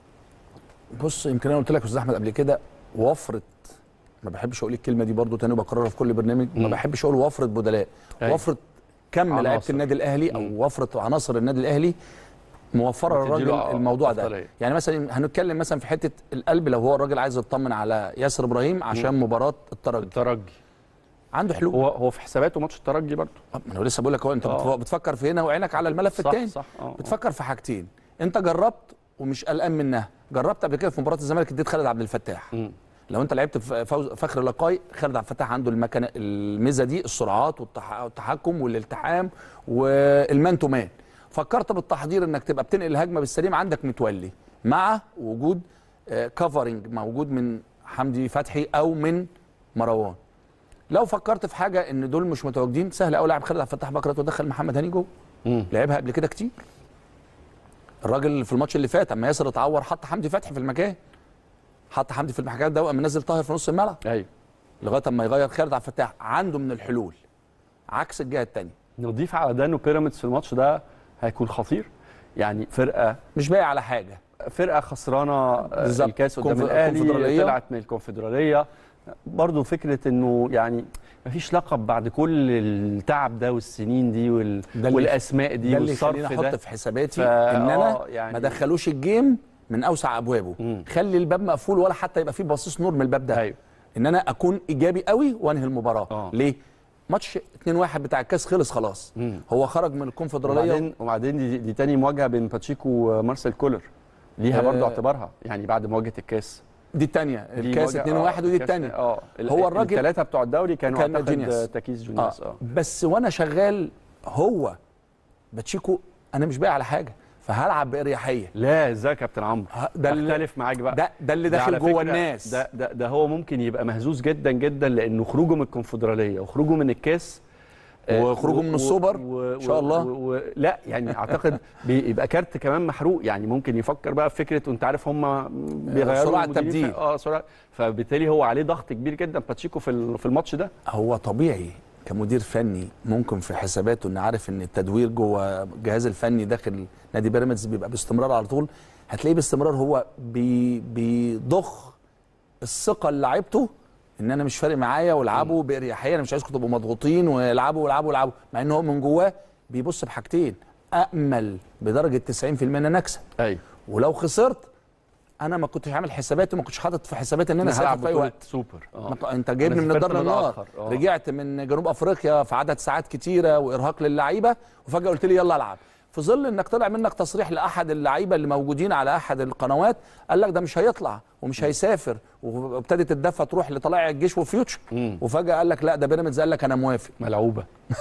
بص يمكن انا قلت لك يا استاذ احمد قبل كده وفره ما بحبش اقول الكلمه دي برضو تاني وبكررها في كل برنامج ما مم. بحبش اقول وفره بدلاء أيوة. وفره كم عناصر. لعيبه النادي الاهلي او مم. وفره عناصر النادي الاهلي موفره بتديله للراجل ع- الموضوع ده أفضلية. يعني مثلا هنتكلم مثلا في حته القلب لو هو الراجل عايز يطمن على ياسر ابراهيم عشان مباراه الترجي الترجي عنده حلول هو هو في حساباته ماتش الترجي برضو ما انا لسه بقول لك هو انت آه. بتف- بتفكر في هنا وعينك على الملف صح الثاني صح اه بتفكر في حاجتين انت جربت ومش قلقان منها جربت قبل كده في مباراه الزمالك اديت خالد عبد الفتاح مم. لو انت لعبت في فوز فخر لقاي خالد عبد الفتاح عنده المكان الميزه دي السرعات والتح- والتحكم والالتحام والمان تو مان فكرت بالتحضير انك تبقى بتنقل الهجمه بالسليم عندك متولي مع وجود كفرنج موجود من حمدي فتحي او من مروان لو فكرت في حاجه ان دول مش متواجدين سهل قوي لاعب خالد عبد الفتاح بكره ودخل محمد هاني جوه مم. لعبها قبل كده كتير الراجل في الماتش اللي فات اما ياسر اتعور حط حمدي فتحي في المكان حط حمدي في المكان ده وقام منزل طاهر في نص الملعب ايوه لغايه اما يغير خالد عبد الفتاح عنده من الحلول عكس الجهه الثانيه نضيف على ده انه بيراميدز في الماتش ده هيكون خطير يعني فرقه مش باقي على حاجه فرقه خسرانه آه، بالظبط. الكاس قدام كونف- الاهلي كونفدرالية. طلعت من الكونفدراليه برضه فكره انه يعني مفيش لقب بعد كل التعب ده والسنين دي وال... ده اللي- والاسماء دي ده اللي يخليني والصرف احط ده في حساباتي فا- ان انا آه، يعني- ما دخلوش الجيم من اوسع ابوابه مم. خلي الباب مقفول ولا حتى يبقى فيه بصيص نور من الباب ده ايوه ان انا اكون ايجابي قوي وانهي المباراه آه. ليه ماتش 2-1 بتاع الكاس خلص خلاص مم. هو خرج من الكونفدراليه وبعدين وبعدين دي, دي تاني مواجهه بين باتشيكو ومارسيل كولر ليها برضه آه. اعتبارها يعني بعد مواجهه الكاس دي الثانيه دي الكاس مواجهة- 2-1 ودي الكاس- الثانيه اه ال- هو الراجل- الثلاثه بتوع الدوري كانوا كان اعتقد جونياس. تكيس جونياس اه, بس وانا شغال هو باتشيكو انا مش باقي على حاجه فهلعب باريحيه لا ازاي يا كابتن عمرو ه- ده اللي- اختلف معاك بقى ده ده اللي ده داخل على جوه فكرة الناس ده, ده ده هو ممكن يبقى مهزوز جدا جدا لانه خروجه من الكونفدراليه وخروجه من الكاس آه، وخروجه و- من و- السوبر و- إن شاء و- الله. و- و- لا يعني اعتقد بيبقى كارت كمان محروق يعني ممكن يفكر بقى في فكره وانت عارف هم بيغيروا سرعة المديرين تبديل. ف- اه سرعه فبالتالي هو عليه ضغط كبير جدا باتشيكو في ال- في الماتش ده هو طبيعي كمدير فني ممكن في حساباته انه عارف ان التدوير جوه الجهاز الفني داخل نادي بيراميدز بيبقى باستمرار على طول هتلاقيه باستمرار هو بي بيضخ الثقه لعيبته ان انا مش فارق معايا والعبوا باريحيه انا مش عايزكم تبقوا مضغوطين والعبوا والعبوا والعبوا مع ان هو من جواه بيبص بحاجتين امل بدرجه 90% ان انا اكسب ايوه ولو خسرت انا ما كنتش عامل حساباتي ما كنتش حاطط في حساباتي ان انا هلعب سافر في اي بطولة وقت سوبر اه ما- انت جايبني أنا من الدار سافرت للنار متأخر، آه. رجعت من جنوب افريقيا في عدد ساعات كتيره وارهاق للعيبه وفجاه قلت لي يلا العب في ظل انك طلع منك تصريح لاحد اللعيبه اللي موجودين على احد القنوات قال لك ده مش هيطلع ومش هيسافر وابتدت الدفه تروح لطلائع الجيش وفيوتشر مم. وفجاه قال لك لا ده بيراميدز قال لك انا موافق ملعوبه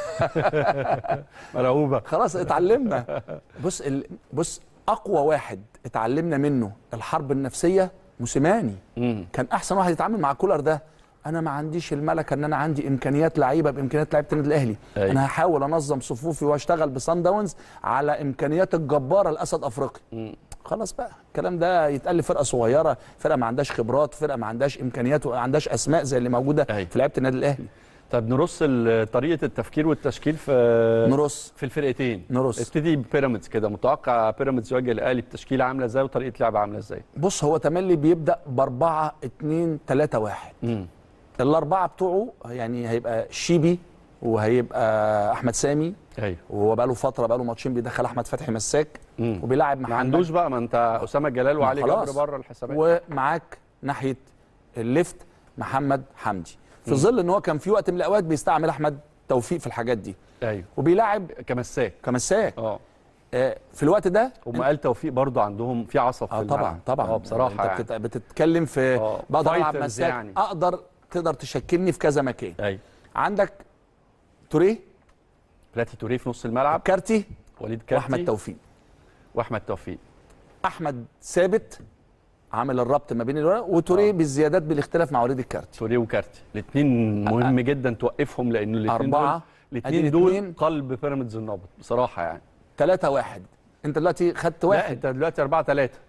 ملعوبه خلاص اتعلمنا بص ال... بص اقوى واحد اتعلمنا منه الحرب النفسيه موسيماني مم. كان احسن واحد يتعامل مع كولر ده انا ما عنديش الملكه ان انا عندي امكانيات لعيبه بامكانيات لعيبه النادي الاهلي أيوة. انا هحاول انظم صفوفي واشتغل بسان داونز على امكانيات الجباره الاسد افريقي مم. خلاص بقى الكلام ده يتقال لفرقه صغيره فرقه ما عندهاش خبرات فرقه ما عندهاش امكانيات وما عندهاش اسماء زي اللي موجوده أيوة. في لعيبه النادي الاهلي طب نرص ال- طريقه التفكير والتشكيل في نرص في الفرقتين نرص. ابتدي ببيراميدز كده متوقع بيراميدز يواجه الاهلي بتشكيله عامله ازاي وطريقه لعب عامله ازاي بص هو تملي بيبدا باربعه اتنين تلاته واحد امم الاربعه بتوعه يعني هيبقى شيبي وهيبقى احمد سامي ايوه وهو بقى له فتره بقى له ماتشين بيدخل احمد فتحي مساك مم. وبيلاعب ما محمد عندوش بقى ما انت اسامه جلال وعلي جبر خلاص. بره الحسابات ومعاك ناحيه الليفت محمد حمدي في ظل ان هو كان في وقت من الاوقات بيستعمل احمد توفيق في الحاجات دي ايوه وبيلاعب كمساك كمساك اه آه، في الوقت ده هم قال توفيق برضو عندهم في عصب في اه الملعب. طبعا طبعا اه بصراحه انت يعني. بتت- بتتكلم في آه، بقدر العب fighters مساك يعني. اقدر تقدر تشكلني في كذا مكان ايوه عندك توريه بلاتي توريه في نص الملعب كارتي وليد كارتي واحمد توفيق واحمد توفيق احمد ثابت عامل الربط ما بين الورق وتوريه آه. بالزيادات بالاختلاف مع وليد الكارتي توريه وكارتي الاثنين مهم جدا توقفهم لانه الاثنين أربعة. دول الاثنين أدي دول اتنين. قلب بيراميدز النابض بصراحه يعني 3 1 انت دلوقتي خدت لا واحد انت دلوقتي 4 3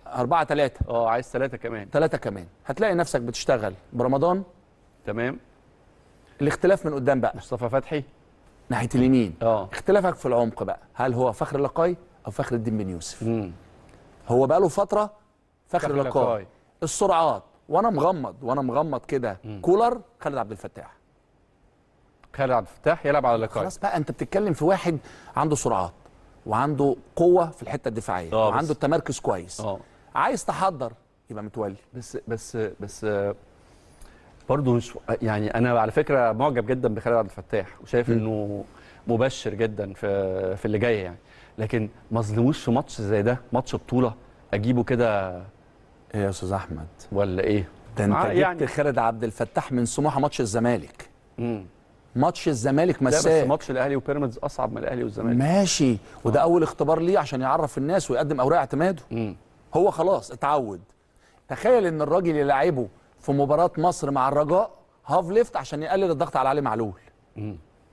4 3 اه عايز ثلاثه كمان 3 كمان هتلاقي نفسك بتشتغل برمضان تمام الاختلاف من قدام بقى مصطفى فتحي ناحيه اليمين اه اختلافك في العمق بقى هل هو فخر اللقاي او فخر الدين بن يوسف امم هو بقى له فتره فخر فخر اللقاي اللقاي. السرعات وانا مغمض وانا مغمض كده كولر خالد عبد الفتاح خالد عبد الفتاح يلعب على اللقاء خلاص بقى انت بتتكلم في واحد عنده سرعات وعنده قوه في الحته الدفاعيه آه، بس- وعنده التمركز كويس اه عايز تحضر يبقى متولي بس بس بس آه، برضه مش يعني انا على فكره معجب جدا بخالد عبد الفتاح وشايف انه مبشر جدا في في اللي جاي يعني لكن ما اظلموش في ماتش زي ده ماتش بطوله اجيبه كده ايه يا استاذ احمد ولا ايه؟ ده انت مع- جبت يعني خالد عبد الفتاح من سموحه ماتش الزمالك مم. ماتش الزمالك لا بس مساء ماتش الاهلي وبيراميدز اصعب من الاهلي والزمالك ماشي وده اول اختبار ليه عشان يعرف الناس ويقدم اوراق اعتماده مم. هو خلاص اتعود تخيل ان الراجل يلعبه في مباراه مصر مع الرجاء هاف ليفت عشان يقلل الضغط على علي معلول مم.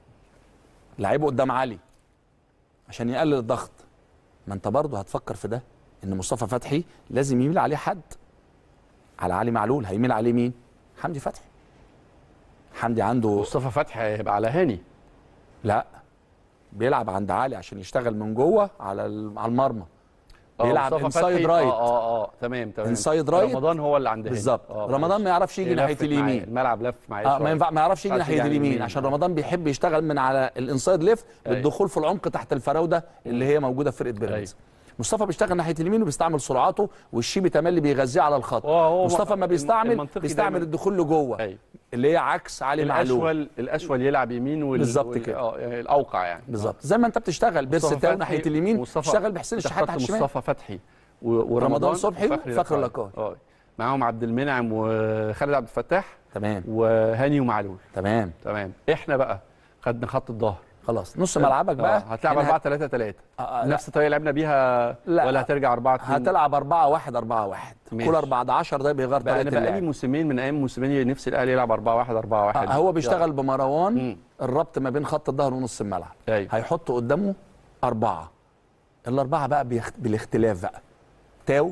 لعبه قدام علي عشان يقلل الضغط ما انت برضه هتفكر في ده ان مصطفى فتحي لازم يميل عليه حد على علي معلول هيميل عليه مين حمدي فتحي حمدي عنده مصطفى فتحي هيبقى على هاني لا بيلعب عند علي عشان يشتغل من جوه على ال- على المرمى آه، بيلعب مصطفى انسايد فتحي- رايت اه اه اه تمام تمام انسايد رايت. رمضان هو اللي عند هاني بالظبط. آه، رمضان معلش. ما يعرفش يجي هي ناحية لفت اليمين. معايا. الملعب لف معايا اه شوية. ما ينفع ما يعرفش يجي عشان ناحيه يعني اليمين اليمين. عشان آه. رمضان بيحب يشتغل من على الانسايد ليفت أيوة. للدخول في العمق تحت الفراوده اللي هي موجوده في فرقه بيراميدز أيوة. مصطفى بيشتغل ناحيه اليمين وبيستعمل سرعاته والشيبي تملي بيغذيه على الخط هو- هو مصطفى ما الم- بيستعمل المنطقي بيستعمل دايماً- الدخول لجوه ايوه اللي هي عكس علي معلول الاشول الاشول يلعب يمين وال... بالظبط وال- كده. اه يعني الاوقع يعني بالظبط زي ما انت بتشتغل بيرس مصطفى تاو فتحي ناحيه اليمين ومصطفى- بتشتغل بحسين أنت الشحات على اخترت الشمال مصطفى فتحي و... ورمضان صبحي وفخر اللقاي. اه معاهم عبد المنعم وخالد عبد الفتاح تمام وهاني ومعلول تمام تمام احنا بقى خدنا خط الظهر خلاص نص ملعبك بقى آه، هتلعب يعني 4 3 3 آه، آه، نفس الطريقه اللي لعبنا بيها لا. ولا هترجع 4 2 هتلعب 4 1 4 1 ماشي. كولر بعد 10 دقايق بيغير بقى انا طريقه بقالي اللعب موسمين من ايام موسيماني نفسي الاهلي يلعب 4 1 4 1 آه، هو بيشتغل بمروان مم. الربط ما بين خط الظهر ونص الملعب أيوة. هيحط قدامه أربعة الأربعة بقى بيخت... بالاختلاف بقى تاو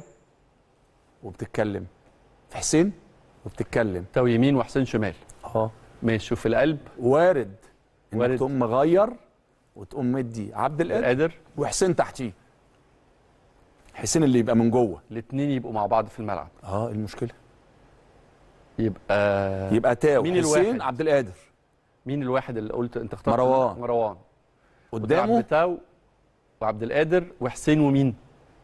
وبتتكلم في حسين وبتتكلم تو يمين وحسين شمال اه ماشي وفي القلب وارد انك وارد. تقوم مغير وتقوم مدي عبد القادر القادر وحسين تحتيه حسين اللي يبقى من جوه الاثنين يبقوا مع بعض في الملعب اه إيه المشكله يبقى يبقى تاو مين حسين الواحد؟ عبد القادر مين الواحد اللي قلت انت اخترت مروان. مروان قدامه بتاو وعبد القادر وحسين ومين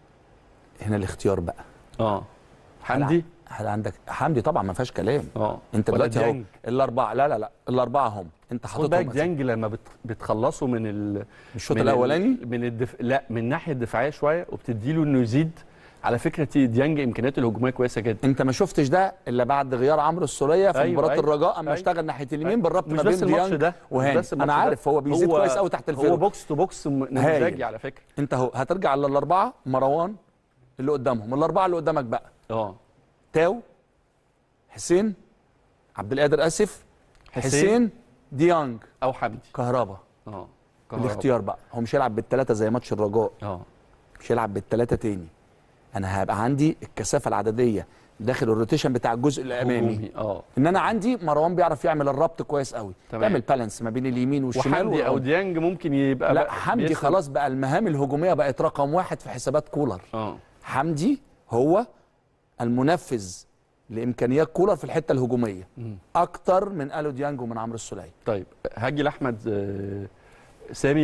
هنا الاختيار بقى اه حمدي هل عندك حمدي طبعا ما فيهاش كلام اه انت ولا دلوقتي اهو ديانج الاربعه لا لا لا الاربعه هم انت خد بالك حاططهم ديانج لما بت... بتخلصوا من ال... الشوط من ال- الاولاني من الدف... لا من الناحيه الدفاعيه شويه وبتدي له انه يزيد على فكره تي- ديانج امكانياته الهجوميه كويسه جدا انت ما شفتش ده الا بعد غيار عمرو السوليه في أيوة، مباراه أيوة، الرجاء اما أيوة. اشتغل ناحيه اليمين أيوة. بالربط مش ما بس بين الماتش ديانج ده مش وهاني بس الماتش انا ده. عارف هو بيزيد كويس قوي تحت الفرقه هو بوكس تو بوكس م- نموذجي على فكره انت اهو هترجع للاربعه مروان اللي قدامهم الاربعه اللي قدامك بقى اه تاو حسين عبد القادر اسف حسين. حسين ديانج او حمدي كهربا اه كهربا. الاختيار بقى هو مش هيلعب بالثلاثه زي ماتش الرجاء اه مش هيلعب بالثلاثه تاني انا هيبقى عندي الكثافه العدديه داخل الروتيشن بتاع الجزء الامامي هجومي اه ان انا عندي مروان بيعرف يعمل الربط كويس قوي تمام. يعمل بالانس ما بين اليمين والشمال وحمدي او والعمق. ديانج ممكن يبقى لا بقى- حمدي بيسند. خلاص بقى المهام الهجوميه بقت رقم واحد في حسابات كولر اه حمدي هو المنفذ لامكانيات كولر في الحته الهجوميه اكتر من الو ديانج ومن عمرو السوليه طيب هاجي لاحمد آه، سامي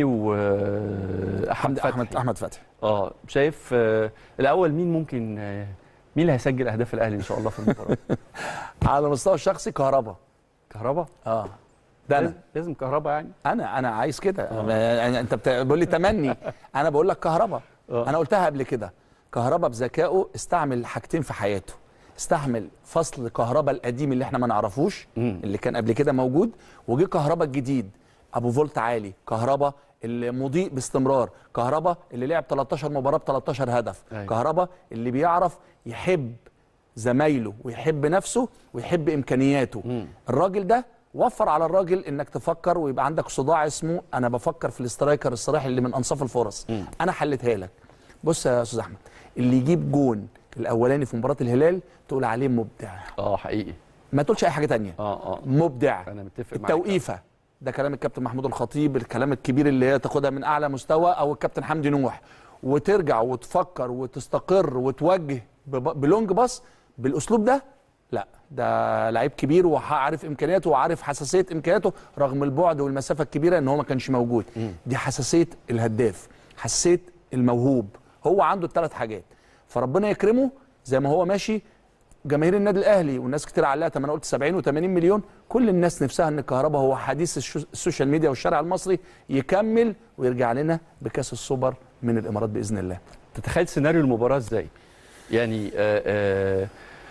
واحمد حمدي فتحي احمد احمد فتحي اه شايف آه، الاول مين ممكن آه، مين اللي هيسجل اهداف الاهلي ان شاء الله في المباراه على المستوى الشخصي كهربا كهربا اه ده انا لازم, لازم كهربا يعني انا انا عايز كده يعني انت بت- بتقول لي تمني انا بقول لك كهربا آه. انا قلتها قبل كده كهربا بذكائه استعمل حاجتين في حياته استعمل فصل كهربا القديم اللي احنا ما نعرفوش مم. اللي كان قبل كده موجود وجه كهربا الجديد ابو فولت عالي كهربا اللي مضيء باستمرار كهربا اللي لعب 13 مباراه ب 13 هدف أيوة. كهربا اللي بيعرف يحب زمايله ويحب نفسه ويحب امكانياته مم. الراجل ده وفر على الراجل انك تفكر ويبقى عندك صداع اسمه انا بفكر في الاسترايكر الصريح اللي من انصاف الفرص مم. انا حلتها لك بص يا استاذ احمد اللي يجيب جون الاولاني في مباراه الهلال تقول عليه مبدع اه حقيقي ما تقولش اي حاجه تانية اه اه مبدع انا متفق معاك التوقيفه ده كلام الكابتن محمود الخطيب الكلام الكبير اللي هي تاخدها من اعلى مستوى او الكابتن حمدي نوح وترجع وتفكر وتستقر وتوجه بب- بلونج باص بالاسلوب ده لا ده لعيب كبير وعارف امكانياته وعارف حساسيه امكانياته رغم البعد والمسافه الكبيره ان هو ما كانش موجود دي حساسيه الهداف حساسيه الموهوب هو عنده الثلاث حاجات فربنا يكرمه زي ما هو ماشي جماهير النادي الاهلي والناس كتير علقها انا قلت 70 و80 مليون كل الناس نفسها ان الكهرباء هو حديث الشو- السوشيال ميديا والشارع المصري يكمل ويرجع لنا بكاس السوبر من الامارات باذن الله تتخيل سيناريو المباراه ازاي يعني آه آه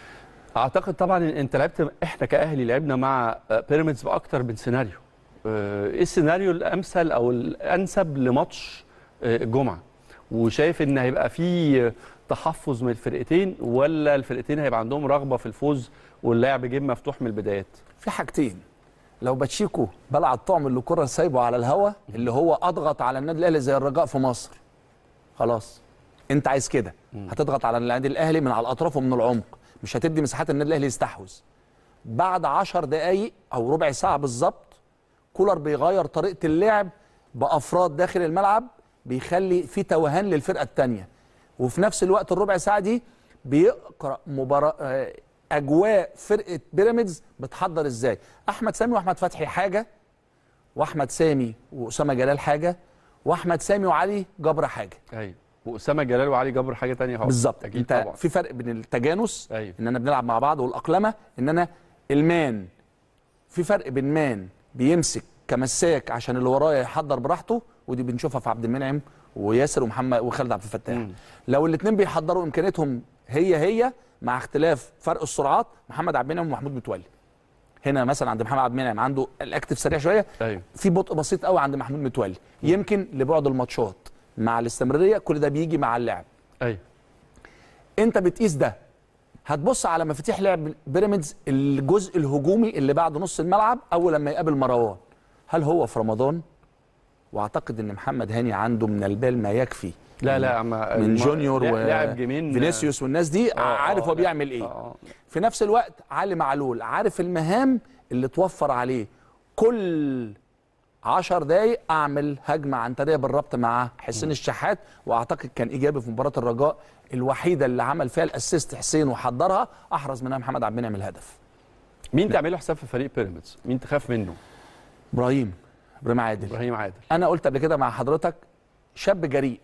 اعتقد طبعا إن انت لعبت احنا كاهلي لعبنا مع آه، بيراميدز باكتر من سيناريو آه، ايه السيناريو الامثل او الانسب لماتش آه، الجمعه وشايف ان هيبقى في تحفظ من الفرقتين ولا الفرقتين هيبقى عندهم رغبه في الفوز واللعب جيم مفتوح من البدايات في حاجتين لو باتشيكو بلع الطعم اللي كرة سايبه على الهوا اللي هو اضغط على النادي الاهلي زي الرجاء في مصر خلاص انت عايز كده هتضغط على النادي الاهلي من على الاطراف ومن العمق مش هتدي مساحات النادي الاهلي يستحوذ بعد عشر دقايق او ربع ساعه بالظبط كولر بيغير طريقه اللعب بافراد داخل الملعب بيخلي في توهان للفرقه الثانيه وفي نفس الوقت الربع ساعه دي بيقرا مباراه آه، اجواء فرقه بيراميدز بتحضر ازاي احمد سامي واحمد فتحي حاجه واحمد سامي واسامه جلال حاجه واحمد سامي وعلي جبر حاجه ايوه واسامه جلال وعلي جبر حاجه تانية خالص بالظبط اكيد انت طبعا في فرق بين التجانس أيوة. ان انا بنلعب مع بعض والاقلمه ان انا المان في فرق بين مان بيمسك كمساك عشان اللي ورايا يحضر براحته ودي بنشوفها في عبد المنعم وياسر ومحمد وخالد عبد الفتاح مم. لو الاثنين بيحضروا امكانياتهم هي هي مع اختلاف فرق السرعات محمد عبد المنعم ومحمود متولي هنا مثلا عند محمد عبد المنعم عنده الاكتف سريع شويه ايوه في بطء بسيط قوي عند محمود متولي يمكن لبعد الماتشات مع الاستمراريه كل ده بيجي مع اللعب ايوه انت بتقيس ده هتبص على مفاتيح لعب بيراميدز الجزء الهجومي اللي بعد نص الملعب اول لما يقابل مروان هل هو في رمضان واعتقد ان محمد هاني عنده من البال ما يكفي لا لا اما من جونيور لاعب جيمين وفينيسيوس والناس دي آه، عارف آه، هو لا. بيعمل ايه آه. في نفس الوقت علي معلول عارف المهام اللي توفر عليه كل عشر دقايق اعمل هجمه عنتريه بالربط مع حسين الشحات واعتقد كان ايجابي في مباراه الرجاء الوحيده اللي عمل فيها الاسيست حسين وحضرها احرز منها محمد عبد المنعم الهدف مين تعمله حساب في فريق بيراميدز مين تخاف منه ابراهيم ابراهيم عادل ابراهيم عادل انا قلت قبل كده مع حضرتك شاب جريء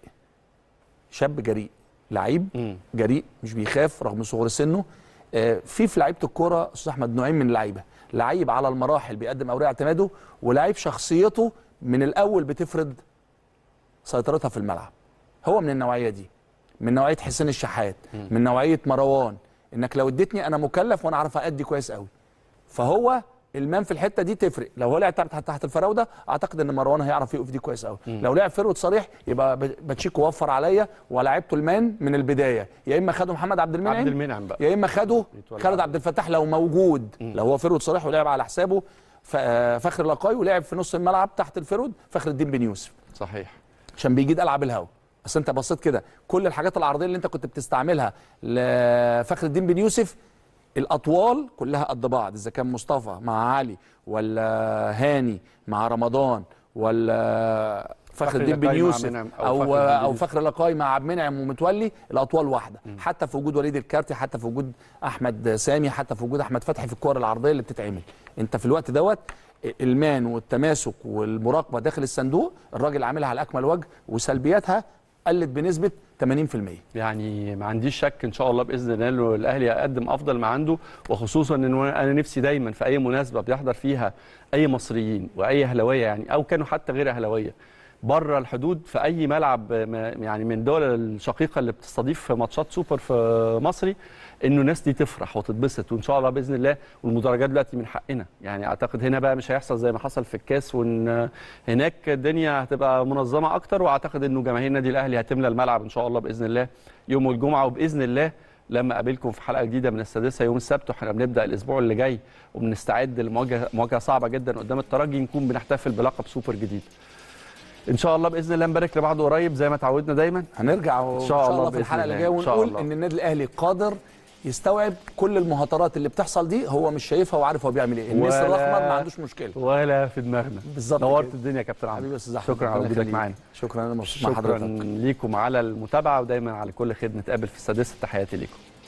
شاب جريء لعيب مم. جريء مش بيخاف رغم صغر سنه آه، في في لعيبه الكوره استاذ احمد نوعين من اللعيبه لعيب على المراحل بيقدم اوراق اعتماده ولعيب شخصيته من الاول بتفرض سيطرتها في الملعب هو من النوعيه دي من نوعيه حسين الشحات من نوعيه مروان انك لو اديتني انا مكلف وانا اعرف ادي كويس قوي فهو المان في الحته دي تفرق لو هو لعب تحت تحت الفراوده اعتقد ان مروان هيعرف يقف دي كويس قوي لو لعب فروت صريح يبقى ب- باتشيكو وفر عليا ولعبته المان من البدايه يا اما خده محمد عبد المنعم عبد المنعم بقى يا اما خده يتولى خالد عليه. عبد الفتاح لو موجود لو هو فرود صريح ولعب على حسابه ف- آه، فخر لقاي ولعب في نص الملعب تحت الفرود فخر الدين بن يوسف صحيح عشان بيجيد العب الهوا بس انت بصيت كده كل الحاجات العرضيه اللي انت كنت بتستعملها لفخر الدين بن يوسف الاطوال كلها قد بعض اذا كان مصطفى مع علي ولا هاني مع رمضان ولا فخر فخر الدين بن لقاي مع يوسف منعم أو او فخر الدين بن او يوسف. فخر لقاي مع عبد المنعم ومتولي الاطوال واحده حتى في وجود وليد الكارتي حتى في وجود احمد سامي حتى في وجود احمد فتحي في الكور العرضيه اللي بتتعمل انت في الوقت دوت المان والتماسك والمراقبه داخل الصندوق الراجل عاملها على اكمل وجه وسلبياتها قلت بنسبه 80% يعني ما عنديش شك ان شاء الله باذن الله إنه الاهلي يقدم افضل ما عنده وخصوصا ان انا نفسي دايما في اي مناسبه بيحضر فيها اي مصريين واي اهلاويه يعني او كانوا حتى غير اهلاويه بره الحدود في اي ملعب ما- يعني من الدول الشقيقه اللي بتستضيف ماتشات سوبر في مصري انه الناس دي تفرح وتتبسط وان شاء الله باذن الله والمدرجات دلوقتي من حقنا يعني اعتقد هنا بقى مش هيحصل زي ما حصل في الكاس وان هناك الدنيا هتبقى منظمه اكتر واعتقد انه جماهير النادي الاهلي هتملى الملعب ان شاء الله باذن الله يوم الجمعه وباذن الله لما اقابلكم في حلقه جديده من السادسه يوم السبت واحنا بنبدا الاسبوع اللي جاي وبنستعد لمواجهه مواجهه صعبه جدا قدام الترجي نكون بنحتفل بلقب سوبر جديد ان شاء الله باذن الله نبارك لبعض قريب زي ما تعودنا دايما هنرجع ان شاء الله الله في بإذن الحلقه اللي الله. جايه إن شاء ونقول الله. ان النادي الاهلي قادر يستوعب كل المهاترات اللي بتحصل دي هو مش شايفها وعارف هو بيعمل ايه النسر ولا- الاحمر ما عندوش مشكله ولا في دماغنا بالظبط نورت كده. الدنيا يا كابتن عمرو حبيبي يا استاذ احمد شكرا على ربنا وجودك يخليك. معانا شكرا انا مبسوط مع شكرا حضرتك ليكم على المتابعه ودايما على كل خير نتقابل في السادسه تحياتي ليكم